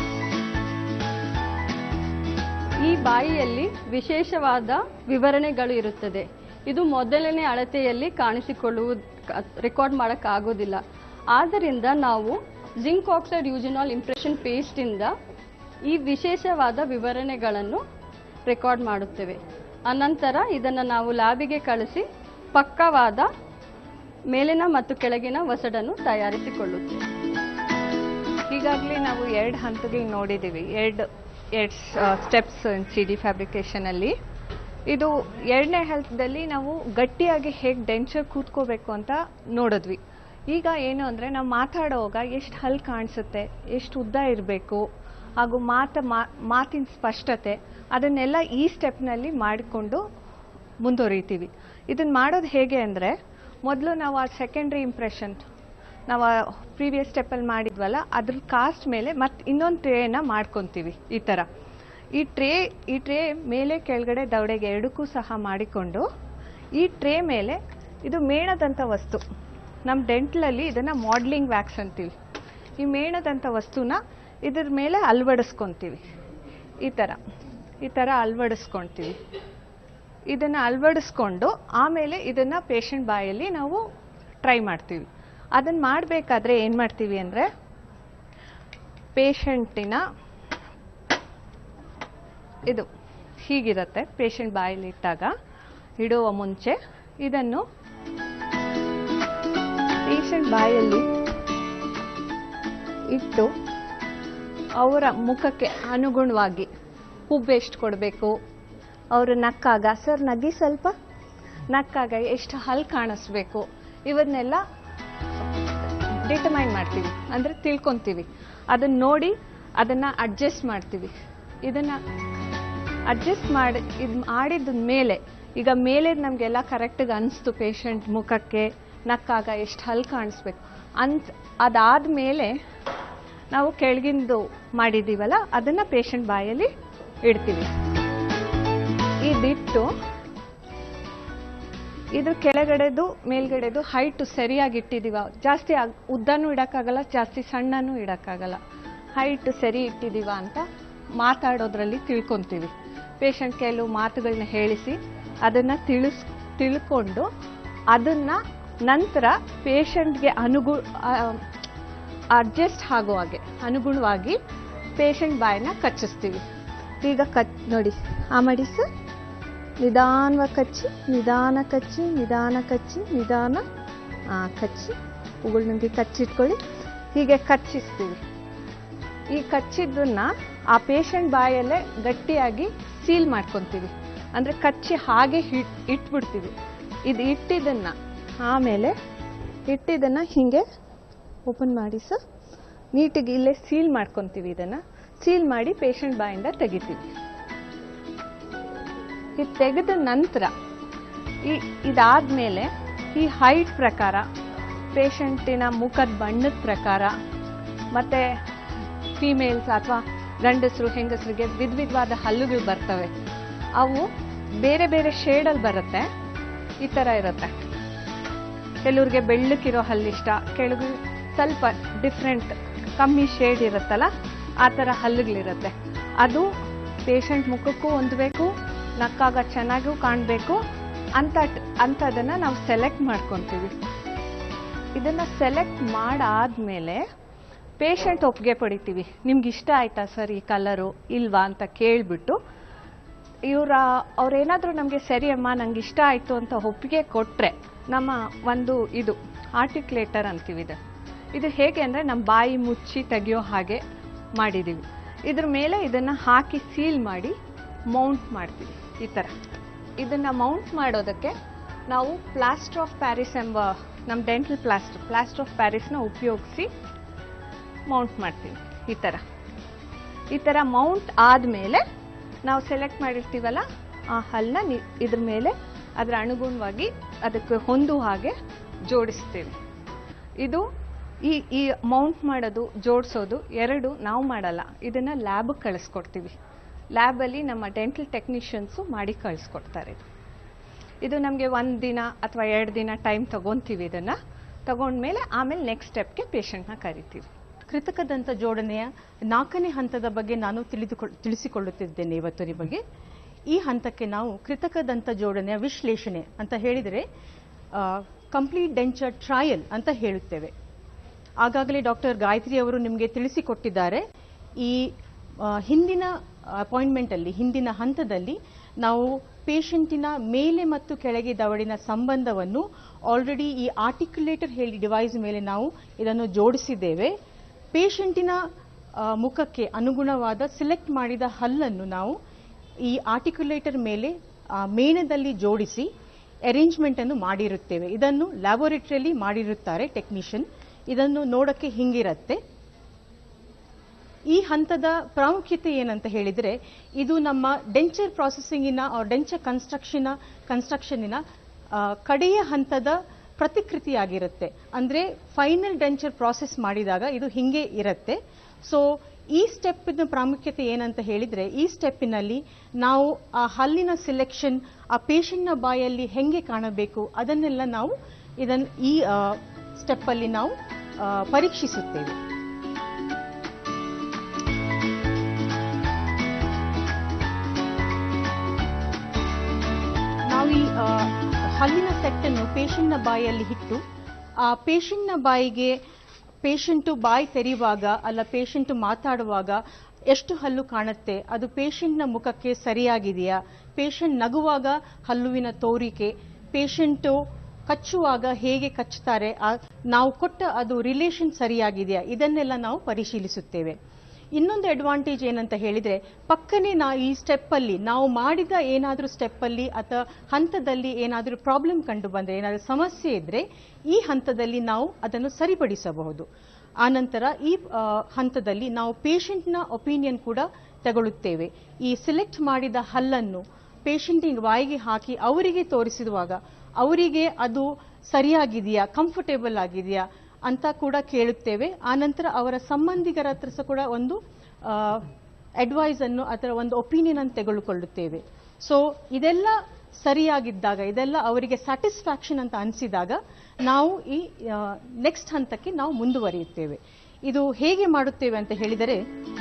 ಈ ಬಾಯಿಯಲ್ಲಿ ವಿಶೇಷವಾದ ವಿವರಣೆಗಳು ಇರುತ್ತದೆ ಇದು ಮೊದಲನೇ ಅಳತೆಯಲ್ಲಿ ಕಾಣಿಸಿಕೊಳ್ಳುವುದು ರೆಕಾರ್ಡ್ ಮಾಡೋಕ್ಕಾಗೋದಿಲ್ಲ ಆದ್ದರಿಂದ ನಾವು ಜಿಂಕ್ ಆಕ್ಸೈಡ್ ಯೂಜಿನಾಲ್ ಇಂಪ್ರೆಷನ್ ಪೇಸ್ಟಿಂದ ಈ ವಿಶೇಷವಾದ ವಿವರಣೆಗಳನ್ನು ರೆಕಾರ್ಡ್ ಮಾಡುತ್ತೇವೆ ಅನಂತರ ಇದನ್ನು ನಾವು ಲ್ಯಾಬಿಗೆ ಕಳಿಸಿ ಪಕ್ಕವಾದ ಮೇಲಿನ ಮತ್ತು ಕೆಳಗಿನ ವಸಡನ್ನು ತಯಾರಿಸಿಕೊಳ್ಳುತ್ತೇವೆ ಈಗಾಗಲೇ ನಾವು ಎರಡು ಹಂತಗಳು ನೋಡಿದ್ದೀವಿ ಎರಡು ಎರಡು ಸ್ಟೆಪ್ಸ್ ಸಿ ಡಿ ಫ್ಯಾಬ್ರಿಕೇಷನಲ್ಲಿ ಇದು ಎರಡನೇ ಹಂತದಲ್ಲಿ ನಾವು ಗಟ್ಟಿಯಾಗಿ ಹೇಗೆ ಡೆಂಚರ್ ಕೂತ್ಕೋಬೇಕು ಅಂತ ನೋಡಿದ್ವಿ ಈಗ ಏನು ಅಂದರೆ ನಾವು ಮಾತಾಡೋವಾಗ ಎಷ್ಟು ಹಲ್ ಕಾಣಿಸುತ್ತೆ ಎಷ್ಟು ಉದ್ದ ಇರಬೇಕು ಹಾಗೂ ಮಾತ ಮಾತಿನ ಸ್ಪಷ್ಟತೆ ಅದನ್ನೆಲ್ಲ ಈ ಸ್ಟೆಪ್ನಲ್ಲಿ ಮಾಡಿಕೊಂಡು ಮುಂದುವರಿತೀವಿ ಇದನ್ನು ಮಾಡೋದು ಹೇಗೆ ಅಂದರೆ ಮೊದಲು ನಾವು ಆ ಸೆಕೆಂಡ್ರಿ ಇಂಪ್ರೆಷನ್ ನಾವು ಪ್ರೀವಿಯಸ್ ಸ್ಟೆಪ್ಪಲ್ಲಿ ಮಾಡಿದ್ವಲ್ಲ ಅದ್ರ ಕಾಸ್ಟ್ ಮೇಲೆ ಮತ್ತೆ ಇನ್ನೊಂದು ಟ್ರೇನ ಮಾಡ್ಕೊತೀವಿ ಈ ಥರ ಈ ಟ್ರೇ ಈ ಟ್ರೇ ಮೇಲೆ ಕೆಳಗಡೆ ದವಡೆಗೆ ಎರಡಕ್ಕೂ ಸಹ ಮಾಡಿಕೊಂಡು ಈ ಟ್ರೇ ಮೇಲೆ ಇದು ಮೇಣದಂಥ ವಸ್ತು ನಮ್ಮ ಡೆಂಟ್ಲಲ್ಲಿ ಇದನ್ನು ಮಾಡ್ಲಿಂಗ್ ವ್ಯಾಕ್ಸ್ ಅಂತೀವಿ ಈ ಮೇಣದಂಥ ವಸ್ತುನ ಇದ್ರ ಮೇಲೆ ಅಳವಡಿಸ್ಕೊತೀವಿ ಈ ಥರ ಈ ಥರ ಅಳವಡಿಸ್ಕೊಳ್ತೀವಿ ಇದನ್ನು ಅಳವಡಿಸ್ಕೊಂಡು ಆಮೇಲೆ ಇದನ್ನು ಪೇಷಂಟ್ ಬಾಯಲ್ಲಿ ನಾವು ಟ್ರೈ ಮಾಡ್ತೀವಿ ಅದನ್ನು ಮಾಡಬೇಕಾದ್ರೆ ಏನು ಮಾಡ್ತೀವಿ ಅಂದರೆ ಪೇಷಂಟಿನ ಇದು ಹೀಗಿರುತ್ತೆ ಪೇಷಂಟ್ ಬಾಯಲ್ಲಿ ಇಟ್ಟಾಗ ಇಡುವ ಮುಂಚೆ ಇದನ್ನು ಪೇಷಂಟ್ ಬಾಯಲ್ಲಿ ಇಟ್ಟು ಅವರ ಮುಖಕ್ಕೆ ಅನುಗುಣವಾಗಿ ಹುಬ್ಬು ಎಷ್ಟು ಕೊಡಬೇಕು ಅವರು ನಕ್ಕಾಗ ಸರ್ ನಗಿ ಸ್ವಲ್ಪ ನಕ್ಕಾಗ ಎಷ್ಟು ಹಲ್ ಕಾಣಿಸ್ಬೇಕು ಇವನ್ನೆಲ್ಲ ಡಿಟರ್ಮೈನ್ ಮಾಡ್ತೀವಿ ಅಂದರೆ ತಿಳ್ಕೊತೀವಿ ಅದನ್ನ ನೋಡಿ ಅದನ್ನ ಅಡ್ಜಸ್ಟ್ ಮಾಡ್ತೀವಿ ಇದನ್ನ ಅಡ್ಜಸ್ಟ್ ಮಾಡಿ ಇದು ಮಾಡಿದ ಮೇಲೆ ಈಗ ಮೇಲೆ ನಮಗೆಲ್ಲ ಕರೆಕ್ಟಾಗಿ ಅನಿಸ್ತು ಪೇಷಂಟ್ ಮುಖಕ್ಕೆ ನಕ್ಕಾಗ ಎಷ್ಟು ಹಲ್ ಕಾಣಿಸ್ಬೇಕು ಅಂತ ಅದಾದಮೇಲೆ ನಾವು ಕೆಳಗಿಂದು ಮಾಡಿದ್ದೀವಲ್ಲ ಅದನ್ನು ಪೇಷಂಟ್ ಬಾಯಲ್ಲಿ ಇಡ್ತೀವಿ ಇದಿಟ್ಟು ಇದು ಕೆಳಗಡೆದು ಮೇಲ್ಗಡೆದು ಹೈಟ್ ಸರಿಯಾಗಿ ಇಟ್ಟಿದ್ದೀವ ಜಾಸ್ತಿ ಆಗ್- ಉದ್ದನೂ ಇಡೋಕ್ಕಾಗಲ್ಲ ಜಾಸ್ತಿ ಸಣ್ಣನೂ ಇಡೋಕ್ಕಾಗಲ್ಲ ಹೈಟ್ ಸರಿ ಇಟ್ಟಿದ್ದೀವ ಅಂತ ಮಾತಾಡೋದ್ರಲ್ಲಿ ತಿಳ್ಕೊತೀವಿ ಪೇಷಂಟ್ ಕೆಲವು ಮಾತುಗಳನ್ನ ಹೇಳಿಸಿ ಅದನ್ನು ತಿಳಿಸ್ ತಿಳ್ಕೊಂಡು ಅದನ್ನು ನಂತರ ಪೇಷಂಟ್ಗೆ ಅನುಗು ಅಡ್ಜಸ್ಟ್ ಆಗೋ ಹಾಗೆ ಅನುಗುಣವಾಗಿ ಪೇಷಂಟ್ ಬಾಯನ್ನ ಕಚ್ಚಿಸ್ತೀವಿ ಈಗ ಕಚ್ ನೋಡಿ ಆ ಮಾಡಿ ಸರ್ ನಿಧಾನವಾಗಿ ಕಚ್ಚಿ ನಿಧಾನ ಕಚ್ಚಿ ನಿಧಾನ ಕಚ್ಚಿ ನಿಧಾನ ಆ, ಕಚ್ಚಿ ಉಗುಳು ನುಂಗಿ ಕಚ್ಚಿಟ್ಕೊಳ್ಳಿ ಹೀಗೆ ಕಚ್ಚಿಸ್ತೀವಿ ಈ ಕಚ್ಚಿದ್ದನ್ನ ಆ ಪೇಷಂಟ್ ಬಾಯಲ್ಲೇ ಗಟ್ಟಿಯಾಗಿ ಸೀಲ್ ಮಾಡ್ಕೊತೀವಿ ಅಂದರೆ ಕಚ್ಚಿ ಹಾಗೆ ಹಿಟ್ ಇಟ್ಬಿಡ್ತೀವಿ ಇದು ಇಟ್ಟಿದ್ದನ್ನ ಆಮೇಲೆ ಇಟ್ಟಿದ್ದನ್ನ ಹೀಗೆ ಓಪನ್ ಮಾಡಿ ಸರ್ ನೀಟಿಗೆ ಇಲ್ಲೇ ಸೀಲ್ ಮಾಡ್ಕೊತೀವಿ ಇದನ್ನು ಸೀಲ್ ಮಾಡಿ ಪೇಷಂಟ್ ಬಾಯಿಂದ ತೆಗಿತೀವಿ ಇದು ತೆಗೆದ ನಂತರ ಈ ಇದಾದ್ಮೇಲೆ ಈ ಹೈಟ್ ಪ್ರಕಾರ ಪೇಷಂಟಿನ ಮುಖದ ಬಣ್ಣದ ಪ್ರಕಾರ ಮತ್ತೆ ಫಿಮೇಲ್ಸ್ ಅಥವಾ ಗಂಡಸರು ಹೆಂಗಸರಿಗೆ ವಿಧ ವಿಧವಾದ ಹಲ್ಲುಗಳು ಬರ್ತವೆ ಅವು ಬೇರೆ ಬೇರೆ ಶೇಡಲ್ಲಿ ಬರುತ್ತೆ ಈ ಥರ ಇರುತ್ತೆ ಕೆಲವ್ರಿಗೆ ಬೆಳ್ಳಕ್ಕಿರೋ ಹಲ್ಲಿಷ್ಟ ಕೆಳಗು ಸ್ವಲ್ಪ ಡಿಫ್ರೆಂಟ್ ಕಮ್ಮಿ ಶೇಡ್ ಇರುತ್ತಲ್ಲ ಆ ಥರ ಹಲ್ಲುಗಳಿರುತ್ತೆ ಅದು ಪೇಷಂಟ್ ಮುಖಕ್ಕೂ ಹೊಂದಬೇಕು ನಕ್ಕಾಗ ಚೆನ್ನಾಗೂ ಕಾಣಬೇಕು ಅಂತ ಅಂಥದನ್ನು ನಾವು ಸೆಲೆಕ್ಟ್ ಮಾಡ್ಕೊತೀವಿ ಇದನ್ನು ಸೆಲೆಕ್ಟ್ ಮಾಡಾದ್ಮೇಲೆ ಪೇಷಂಟ್ ಒಪ್ಪಿಗೆ ಪಡಿತೀವಿ ನಿಮ್ಗೆ ಇಷ್ಟ ಆಯ್ತಾ ಸರ್ ಈ ಕಲರು ಇಲ್ವಾ ಅಂತ ಕೇಳಿಬಿಟ್ಟು ಇವರ ಅವ್ರೇನಾದರೂ ನಮಗೆ ಸರಿ ಅಮ್ಮ ನಂಗೆ ಇಷ್ಟ ಆಯಿತು ಅಂತ ಒಪ್ಪಿಗೆ ಕೊಟ್ಟರೆ ನಮ್ಮ ಒಂದು ಇದು ಆರ್ಟಿಕ್ಯುಲೇಟರ್ ಅಂತೀವಿ ಇದು ಇದು ಹೇಗೆ ಅಂದರೆ ನಮ್ಮ ಬಾಯಿ ಮುಚ್ಚಿ ತೆಗೆಯೋ ಹಾಗೆ ಮಾಡಿದ್ದೀವಿ ಇದ್ರ ಮೇಲೆ ಇದನ್ನು ಹಾಕಿ ಸೀಲ್ ಮಾಡಿ ಮೌಂಟ್ ಮಾಡ್ತೀವಿ ಈ ಥರ ಇದನ್ನು ಮೌಂಟ್ ಮಾಡೋದಕ್ಕೆ ನಾವು ಪ್ಲಾಸ್ಟರ್ ಆಫ್ ಪ್ಯಾರಿಸ್ ಎಂಬ ನಮ್ಮ ಡೆಂಟಲ್ ಪ್ಲಾಸ್ಟರ್ ಪ್ಲಾಸ್ಟರ್ ಆಫ್ ಪ್ಯಾರಿಸ್ನ ಉಪಯೋಗಿಸಿ ಮೌಂಟ್ ಮಾಡ್ತೀವಿ ಈ ಥರ ಈ ಥರ ಮೌಂಟ್ ಆದಮೇಲೆ ನಾವು ಸೆಲೆಕ್ಟ್ ಮಾಡಿರ್ತೀವಲ್ಲ ಆ ಹಲ್ಲನ್ನ ನಿ- ಇದ್ರ ಮೇಲೆ ಅದರ ಅನುಗುಣವಾಗಿ ಅದಕ್ಕೆ ಹೊಂದುವ ಹಾಗೆ ಜೋಡಿಸ್ತೀವಿ ಇದು ಈ ಈ ಮೌಂಟ್ ಮಾಡೋದು ಜೋಡಿಸೋದು ಎರಡು ನಾವು ಮಾಡಲ್ಲ ಇದನ್ನು ಲ್ಯಾಬಿಗೆ ಕಳಿಸ್ಕೊಡ್ತೀವಿ ಲ್ಯಾಬಲ್ಲಿ ನಮ್ಮ ಡೆಂಟಲ್ ಟೆಕ್ನಿಷಿಯನ್ಸು ಮಾಡಿ ಕಳಿಸ್ಕೊಡ್ತಾರೆ ಇದು ಇದು ನಮಗೆ ಒಂದು ದಿನ ಅಥವಾ ಎರಡು ದಿನ ಟೈಮ್ ತಗೊತೀವಿ ಇದನ್ನು ತಗೊಂಡ್ಮೇಲೆ ಆಮೇಲೆ ನೆಕ್ಸ್ಟ್ ಸ್ಟೆಪ್ಗೆ ಪೇಷಂಟ್ನ ಕರಿತೀವಿ ಕೃತಕ ದಂತ ಜೋಡಣೆಯ ನಾಲ್ಕನೇ ಹಂತದ ಬಗ್ಗೆ ನಾನು ತಿಳಿದುಕೊಳ್ಳ ತಿಳಿಸಿಕೊಳ್ಳುತ್ತಿದ್ದೇನೆ ಇವತ್ತು ನಿಮಗೆ ಈ ಹಂತಕ್ಕೆ ನಾವು ಕೃತಕ ದಂತ ಜೋಡಣೆಯ ವಿಶ್ಲೇಷಣೆ ಅಂತ ಹೇಳಿದರೆ ಕಂಪ್ಲೀಟ್ ಡೆಂಚರ್ ಟ್ರಯಲ್ ಅಂತ ಹೇಳುತ್ತೇವೆ ಆಗಾಗಲೇ ಡಾಕ್ಟರ್ ಗಾಯತ್ರಿ ಅವರು ನಿಮಗೆ ತಿಳಿಸಿಕೊಟ್ಟಿದ್ದಾರೆ ಈ ಆ, ಹಿಂದಿನ ಅಪಾಯಿಂಟ್ಮೆಂಟ್ ಅಲ್ಲಿ ಹಿಂದಿನ ಹಂತದಲ್ಲಿ ನಾವು ಪೇಷಂಟಿನ ಮೇಲೆ ಮತ್ತು ಕೆಳಗೆ ದವಡಿನ ಸಂಬಂಧವನ್ನು ಆಲ್ರೆಡಿ ಈ ಆರ್ಟಿಕ್ಯುಲೇಟರ್ ಹೇಳಿ ಡಿವೈಸ್ ಮೇಲೆ ನಾವು ಇದನ್ನು ಜೋಡಿಸಿದ್ದೇವೆ ಪೇಷಂಟಿನ ಆ, ಮುಖಕ್ಕೆ ಅನುಗುಣವಾದ ಸಿಲೆಕ್ಟ್ ಮಾಡಿದ ಹಲ್ಲನ್ನು ನಾವು ಈ ಆರ್ಟಿಕ್ಯುಲೇಟರ್ ಮೇಲೆ ಆ, ಮೇಣದಲ್ಲಿ ಜೋಡಿಸಿ ಅರೇಂಜ್ಮೆಂಟ್ ಅನ್ನು ಮಾಡಿರುತ್ತೇವೆ ಇದನ್ನು ಲ್ಯಾಬೋರೇಟರಿಯಲ್ಲಿ ಮಾಡಿರುತ್ತಾರೆ ಟೆಕ್ನಿಷಿಯನ್ ಇದನ್ನು ನೋಡಕ್ಕೆ ಹಿಂಗಿರತ್ತೆ ಈ ಹಂತದ ಪ್ರಾಮುಖ್ಯತೆ ಏನಂತ ಹೇಳಿದರೆ ಇದು ನಮ್ಮ ಡೆಂಚರ್ ಪ್ರಾಸೆಸಿಂಗಿನ ಡೆಂಚರ್ ಕನ್ಸ್ಟ್ರಕ್ಷನ್ ಕನ್ಸ್ಟ್ರಕ್ಷನಿನ ಆ, ಕಡೆಯ ಹಂತದ ಪ್ರತಿಕೃತಿಯಾಗಿರುತ್ತೆ ಅಂದರೆ ಫೈನಲ್ ಡೆಂಚರ್ ಪ್ರಾಸೆಸ್ ಮಾಡಿದಾಗ ಇದು ಹಿಂಗೆ ಇರುತ್ತೆ ಸೊ ಈ ಸ್ಟೆಪ್ಪಿನ ಪ್ರಾಮುಖ್ಯತೆ ಏನಂತ ಹೇಳಿದರೆ ಈ ಸ್ಟೆಪ್ಪಿನಲ್ಲಿ ನಾವು ಆ ಹಲ್ಲಿನ ಸಿಲೆಕ್ಷನ್ ಆ ಪೇಷಂಟ್ನ ಬಾಯಲ್ಲಿ ಹೆಂಗೆ ಕಾಣಬೇಕು ಅದನ್ನೆಲ್ಲ ನಾವು ಇದನ್ನು ಈ ಸ್ಟೆಪ್ಪಲ್ಲಿ ನಾವು ಆ, ಪರೀಕ್ಷಿಸುತ್ತೇವೆ ನಾವು ಈ ಆ, ಹಲ್ಲಿನ ಸೆಟ್ಟನ್ನು ಪೇಷಂಟ್ನ ಬಾಯಲ್ಲಿ ಇಟ್ಟು ಆ ಪೇಷಂಟ್ನ ಬಾಯಿಗೆ ಪೇಷಂಟು ಬಾಯಿ ತೆರೆಯುವಾಗ ಅಲ್ಲ ಪೇಷಂಟು ಮಾತಾಡುವಾಗ ಎಷ್ಟು ಹಲ್ಲು ಕಾಣುತ್ತೆ ಅದು ಪೇಷಂಟ್ನ ಮುಖಕ್ಕೆ ಸರಿಯಾಗಿದೆಯಾ ಪೇಷಂಟ್ ನಗುವಾಗ ಹಲ್ಲುವಿನ ತೋರಿಕೆ ಪೇಷಂಟು ಕಚ್ಚುವಾಗ ಹೇಗೆ ಕಚ್ಚುತ್ತಾರೆ ಆ ನಾವು ಕೊಟ್ಟ ಅದು ರಿಲೇಷನ್ ಸರಿಯಾಗಿದೆಯಾ ಇದನ್ನೆಲ್ಲ ನಾವು ಪರಿಶೀಲಿಸುತ್ತೇವೆ ಇನ್ನೊಂದು ಅಡ್ವಾಂಟೇಜ್ ಏನಂತ ಹೇಳಿದ್ರೆ ಪಕ್ಕನೆ ನಾವು ಈ ಸ್ಟೆಪ್ಪಲ್ಲಿ ನಾವು ಮಾಡಿದ ಏನಾದರೂ ಸ್ಟೆಪ್ಪಲ್ಲಿ ಅಥವಾ ಹಂತದಲ್ಲಿ ಏನಾದರೂ ಪ್ರಾಬ್ಲಮ್ ಕಂಡು ಬಂದರೆ ಏನಾದರೂ ಸಮಸ್ಯೆ ಇದ್ರೆ ಈ ಹಂತದಲ್ಲಿ ನಾವು ಅದನ್ನು ಸರಿಪಡಿಸಬಹುದು ಆನಂತರ ಈ ಆ, ಹಂತದಲ್ಲಿ ನಾವು ಪೇಷಂಟ್ನ ಒಪಿನಿಯನ್ ಕೂಡ ತಗೊಳ್ಳುತ್ತೇವೆ ಈ ಸಿಲೆಕ್ಟ್ ಮಾಡಿದ ಹಲ್ಲನ್ನು ಪೇಷಂಟಿಗೆ ಬಾಯಿಗೆ ಹಾಕಿ ಅವರಿಗೆ ತೋರಿಸಿರುವಾಗ ಅವರಿಗೆ ಅದು ಸರಿಯಾಗಿದೆಯಾ ಕಂಫರ್ಟೇಬಲ್ ಆಗಿದೆಯಾ ಅಂತ ಕೂಡ ಕೇಳುತ್ತೇವೆ ಆನಂತರ ಅವರ ಸಂಬಂಧಿಕರ ಹತ್ರ ಸಹ ಕೂಡ ಒಂದು ಅಡ್ವೈಸ್ ಅನ್ನು ಅಥವಾ ಒಂದು ಒಪಿನಿಯನ್ ಅನ್ನು ತೆಗೆದುಕೊಳ್ಳುತ್ತೇವೆ ಸೊ ಇದೆಲ್ಲ ಸರಿಯಾಗಿದ್ದಾಗ ಇದೆಲ್ಲ ಅವರಿಗೆ ಸ್ಯಾಟಿಸ್ಫ್ಯಾಕ್ಷನ್ ಅಂತ ಅನಿಸಿದಾಗ ನಾವು ಈ ನೆಕ್ಸ್ಟ್ ಹಂತಕ್ಕೆ ನಾವು ಮುಂದುವರಿಯುತ್ತೇವೆ ಇದು ಹೇಗೆ ಮಾಡುತ್ತೇವೆ ಅಂತ ಹೇಳಿದರೆ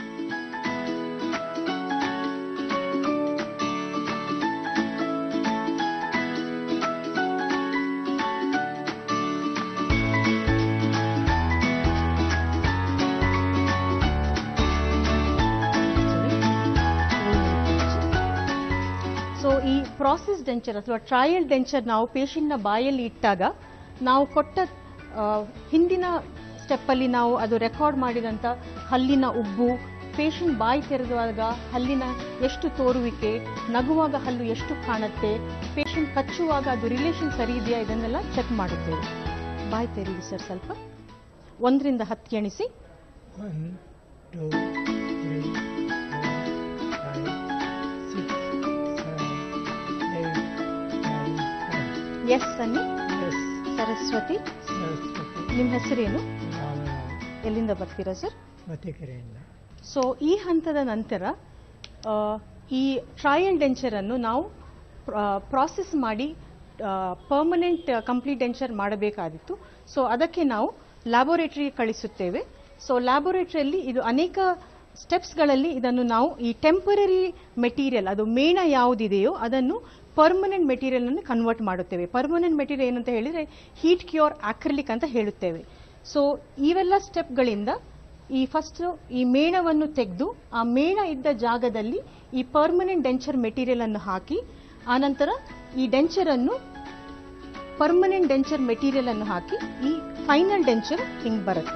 ಸೊ ಈ ಪ್ರಾಸೆಸ್ ಡೆಂಚರ್ ಅಥವಾ ಟ್ರಯಲ್ ಡೆಂಚರ್ ನಾವು ಪೇಷಂಟ್ನ ಬಾಯಲ್ಲಿ ಇಟ್ಟಾಗ ನಾವು ಕೊಟ್ಟ ಆ, ಹಿಂದಿನ ಸ್ಟೆಪ್ಪಲ್ಲಿ ನಾವು ಅದು ರೆಕಾರ್ಡ್ ಮಾಡಿದಂಥ ಹಲ್ಲಿನ ಉಬ್ಬು ಪೇಷಂಟ್ ಬಾಯಿ ತೆರೆದುವಾಗ ಹಲ್ಲಿನ ಎಷ್ಟು ತೋರುವಿಕೆ ನಗುವಾಗ ಹಲ್ಲು ಎಷ್ಟು ಕಾಣುತ್ತೆ ಪೇಷಂಟ್ ಕಚ್ಚುವಾಗ ಅದು ರಿಲೇಷನ್ ಸರಿ ಇದೆಯಾ ಇದನ್ನೆಲ್ಲ ಚೆಕ್ ಮಾಡುತ್ತೇವೆ ಬಾಯಿ ತೆರೀರಿ ಸರ್ ಸ್ವಲ್ಪ ಒಂದರಿಂದ ಹತ್ತು ಎಣಿಸಿ One, two, three, four, five, six, seven, eight, nine, ten. Yes ಅನ್ನಿ Yes, ಸರಸ್ವತಿ ಸರಸ್ವತಿ ನಿಮ್ಮ ಹೆಸರೇನು ರಾಮರಾವ್ ಎಲ್ಲಿಂದ ಬರ್ತೀರಾ ಸರ್ ಮತಿಕೆರೆಯಿಂದ ಸೊ ಈ ಹಂತದ ನಂತರ ಆ, ಈ ಟ್ರಯಲ್ ಡೆಂಚರನ್ನು ನಾವು ಪ್ರಾಸೆಸ್ ಮಾಡಿ ಪರ್ಮನೆಂಟ್ ಕಂಪ್ಲೀಟ್ ಡೆಂಚರ್ ಮಾಡಬೇಕಾದಿತ್ತು ಸೊ ಅದಕ್ಕೆ ನಾವು ಲ್ಯಾಬೋರೇಟರಿಗೆ ಕಳಿಸುತ್ತೇವೆ ಸೊ ಲ್ಯಾಬೋರೇಟರಿಯಲ್ಲಿ ಇದು ಅನೇಕ ಸ್ಟೆಪ್ಸ್ಗಳಲ್ಲಿ ಇದನ್ನು ನಾವು ಈ ಟೆಂಪರರಿ ಮೆಟೀರಿಯಲ್ ಅದು ಮೇಣ ಯಾವುದಿದೆಯೋ ಅದನ್ನು ಪರ್ಮನೆಂಟ್ ಮೆಟೀರಿಯಲನ್ನು ಕನ್ವರ್ಟ್ ಮಾಡುತ್ತೇವೆ ಪರ್ಮನೆಂಟ್ ಮೆಟೀರಿಯಲ್ ಏನಂತ ಹೇಳಿದರೆ ಹೀಟ್ ಕ್ಯೂರ್ ಆಕ್ರಿಲಿಕ್ ಅಂತ ಹೇಳುತ್ತೇವೆ ಸೊ ಇವೆಲ್ಲ ಸ್ಟೆಪ್ಗಳಿಂದ ಈ ಫಸ್ಟ್ ಈ ಮೇಣವನ್ನು ತೆಗೆದು ಆ ಮೇಣ ಇದ್ದ ಜಾಗದಲ್ಲಿ ಈ ಪರ್ಮನೆಂಟ್ ಡೆಂಚರ್ ಮೆಟೀರಿಯಲ್ ಅನ್ನು ಹಾಕಿ ಆನಂತರ ಈ ಡೆಂಚರ್ ಅನ್ನು ಪರ್ಮನೆಂಟ್ ಡೆಂಚರ್ ಮೆಟೀರಿಯಲ್ ಅನ್ನು ಹಾಕಿ ಈ ಫೈನಲ್ ಡೆಂಚರ್ ಹಿಂಗ್ ಬರುತ್ತೆ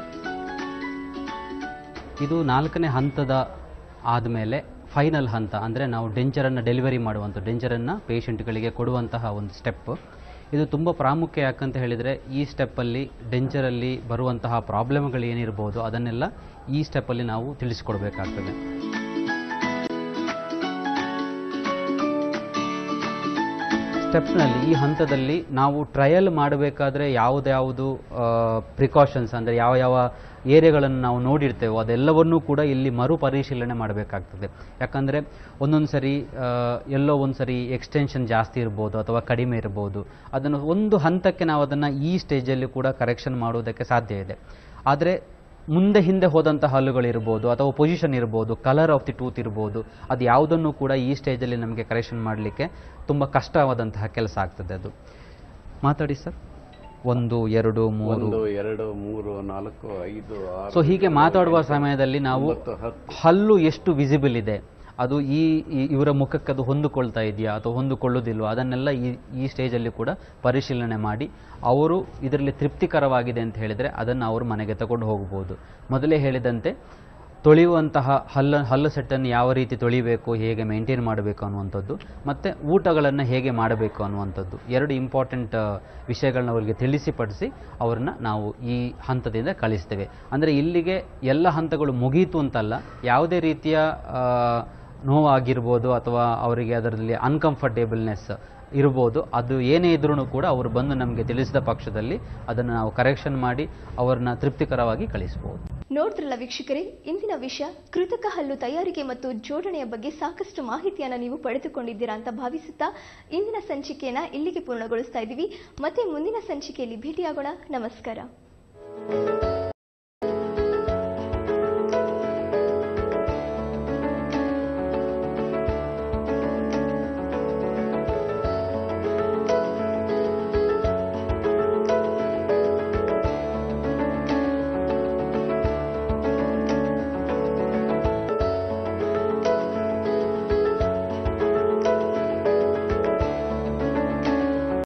ಇದು ನಾಲ್ಕನೇ ಹಂತದ ಆದಮೇಲೆ ಫೈನಲ್ ಹಂತ ಅಂದರೆ ನಾವು ಡೆಂಚರನ್ನು ಡೆಲಿವರಿ ಮಾಡುವಂಥ ಡೆಂಚರನ್ನು ಪೇಷಂಟ್ಗಳಿಗೆ ಕೊಡುವಂತಹ ಒಂದು ಸ್ಟೆಪ್ ಇದು ತುಂಬ ಪ್ರಾಮುಖ್ಯ ಯಾಕಂತ ಹೇಳಿದರೆ ಈ ಸ್ಟೆಪ್ಪಲ್ಲಿ ಡೆಂಚರಲ್ಲಿ ಬರುವಂತಹ ಪ್ರಾಬ್ಲಮ್ಗಳು ಏನಿರ್ಬೋದು ಅದನ್ನೆಲ್ಲ ಈ ಸ್ಟೆಪ್ಪಲ್ಲಿ ನಾವು ತಿಳಿಸ್ಕೊಡ್ಬೇಕಾಗ್ತದೆ ಸ್ಟೆಪ್ನಲ್ಲಿ ಈ ಹಂತದಲ್ಲಿ ನಾವು ಟ್ರಯಲ್ ಮಾಡಬೇಕಾದ್ರೆ ಯಾವುದ್ಯಾವುದು ಪ್ರಿಕಾಷನ್ಸ್ ಅಂದರೆ ಯಾವ ಯಾವ ಏರಿಯಾಗಳನ್ನು ನಾವು ನೋಡಿರ್ತೇವೋ ಅದೆಲ್ಲವನ್ನೂ ಕೂಡ ಇಲ್ಲಿ ಮರುಪರಿಶೀಲನೆ ಮಾಡಬೇಕಾಗ್ತದೆ ಯಾಕಂದರೆ ಒಂದೊಂದು ಸರಿ ಆ, ಎಲ್ಲೋ ಒಂದು ಸರಿ ಎಕ್ಸ್ಟೆನ್ಷನ್ ಜಾಸ್ತಿ ಇರ್ಬೋದು ಅಥವಾ ಕಡಿಮೆ ಇರ್ಬೋದು ಅದನ್ನು ಒಂದು ಹಂತಕ್ಕೆ ನಾವು ಅದನ್ನು ಈ ಸ್ಟೇಜಲ್ಲಿ ಕೂಡ ಕರೆಕ್ಷನ್ ಮಾಡುವುದಕ್ಕೆ ಸಾಧ್ಯ ಇದೆ ಆದರೆ ಮುಂದೆ ಹಿಂದೆ ಹೋದಂಥ ಹಲ್ಲುಗಳಿರ್ಬೋದು ಅಥವಾ ಪೊಸಿಷನ್ ಇರ್ಬೋದು ಕಲರ್ ಆಫ್ ದಿ ಟೂತ್ ಇರ್ಬೋದು ಅದು ಯಾವುದನ್ನು ಕೂಡ ಈ ಸ್ಟೇಜಲ್ಲಿ ನಮಗೆ ಕರೆಕ್ಷನ್ ಮಾಡಲಿಕ್ಕೆ ತುಂಬ ಕಷ್ಟವಾದಂತಹ ಕೆಲಸ ಆಗ್ತದೆ ಅದು ಮಾತಾಡಿ ಸರ್ ಒಂದು ಎರಡು ಮೂರು ಒಂದು ಎರಡು ಮೂರು ನಾಲ್ಕು ಐದು ಆರು ಸೊ ಹೀಗೆ ಏಳು, ಮಾತಾಡುವ ಎಂಟು, ಸಮಯದಲ್ಲಿ ನಾವು ಒಂಬತ್ತು, ಹತ್ತು. ಹಲ್ಲು ಎಷ್ಟು ವಿಸಿಬಲ್ ಇದೆ ಅದು ಈ ಈ- ಇವರ ಮುಖಕ್ಕೆ ಅದು ಹೊಂದಿಕೊಳ್ತಾ ಇದೆಯಾ ಅಥವಾ ಹೊಂದಿಕೊಳ್ಳುವುದಿಲ್ವಾ ಅದನ್ನೆಲ್ಲ ಈ ಈ ಸ್ಟೇಜಲ್ಲಿ ಕೂಡ ಪರಿಶೀಲನೆ ಮಾಡಿ ಅವರು ಇದರಲ್ಲಿ ತೃಪ್ತಿಕರವಾಗಿದೆ ಅಂತ ಹೇಳಿದರೆ ಅದನ್ನು ಅವರು ಮನೆಗೆ ತಗೊಂಡು ಹೋಗ್ಬೋದು ಮೊದಲೇ ಹೇಳಿದಂತೆ ತೊಳೆಯುವಂತಹ ಹಲ್ಲ ಹಲ್ಲು ಸೆಟ್ಟನ್ನು ಯಾವ ರೀತಿ ತೊಳಿಬೇಕು ಹೇಗೆ ಮೇಂಟೈನ್ ಮಾಡಬೇಕು ಅನ್ನುವಂಥದ್ದು ಮತ್ತು ಊಟಗಳನ್ನು ಹೇಗೆ ಮಾಡಬೇಕು ಅನ್ನುವಂಥದ್ದು ಎರಡು ಇಂಪಾರ್ಟೆಂಟ್ ವಿಷಯಗಳನ್ನ ಅವರಿಗೆ ತಿಳಿಸಿಪಡಿಸಿ ಅವ್ರನ್ನ ನಾವು ಈ ಹಂತದಿಂದ ಕಳಿಸ್ತೇವೆ ಅಂದರೆ ಇಲ್ಲಿಗೆ ಎಲ್ಲ ಹಂತಗಳು ಮುಗೀತು ಅಂತಲ್ಲ ಯಾವುದೇ ರೀತಿಯ ಆ, ನೋವಾಗಿರ್ಬೋದು ಅಥವಾ ಅವರಿಗೆ ಅದರಲ್ಲಿ ಅನ್ಕಂಫರ್ಟೇಬಲ್ನೆಸ್ ಇರ್ಬೋದು ಅದು ಏನೇ ಇದ್ರೂ ಕೂಡ ಅವರು ಬಂದು ನಮಗೆ ತಿಳಿಸಿದ ಪಕ್ಷದಲ್ಲಿ ಅದನ್ನು ನಾವು ಕರೆಕ್ಷನ್ ಮಾಡಿ ಅವ್ರನ್ನ ತೃಪ್ತಿಕರವಾಗಿ ಕಳಿಸ್ಬೋದು ನೋಡಿದ್ರಲ್ಲ ವೀಕ್ಷಕರೇ ಇಂದಿನ ವಿಷಯ ಕೃತಕ ಹಲ್ಲು ತಯಾರಿಕೆ ಮತ್ತು ಜೋಡಣೆಯ ಬಗ್ಗೆ ಸಾಕಷ್ಟು ಮಾಹಿತಿಯನ್ನು ನೀವು ಪಡೆದುಕೊಂಡಿದ್ದೀರಾ ಅಂತ ಭಾವಿಸುತ್ತಾ ಇಂದಿನ ಸಂಚಿಕೆಯನ್ನ ಇಲ್ಲಿಗೆ ಪೂರ್ಣಗೊಳಿಸ್ತಾ ಇದ್ದೀವಿ ಮತ್ತೆ ಮುಂದಿನ ಸಂಚಿಕೆಯಲ್ಲಿ ಭೇಟಿಯಾಗೋಣ ನಮಸ್ಕಾರ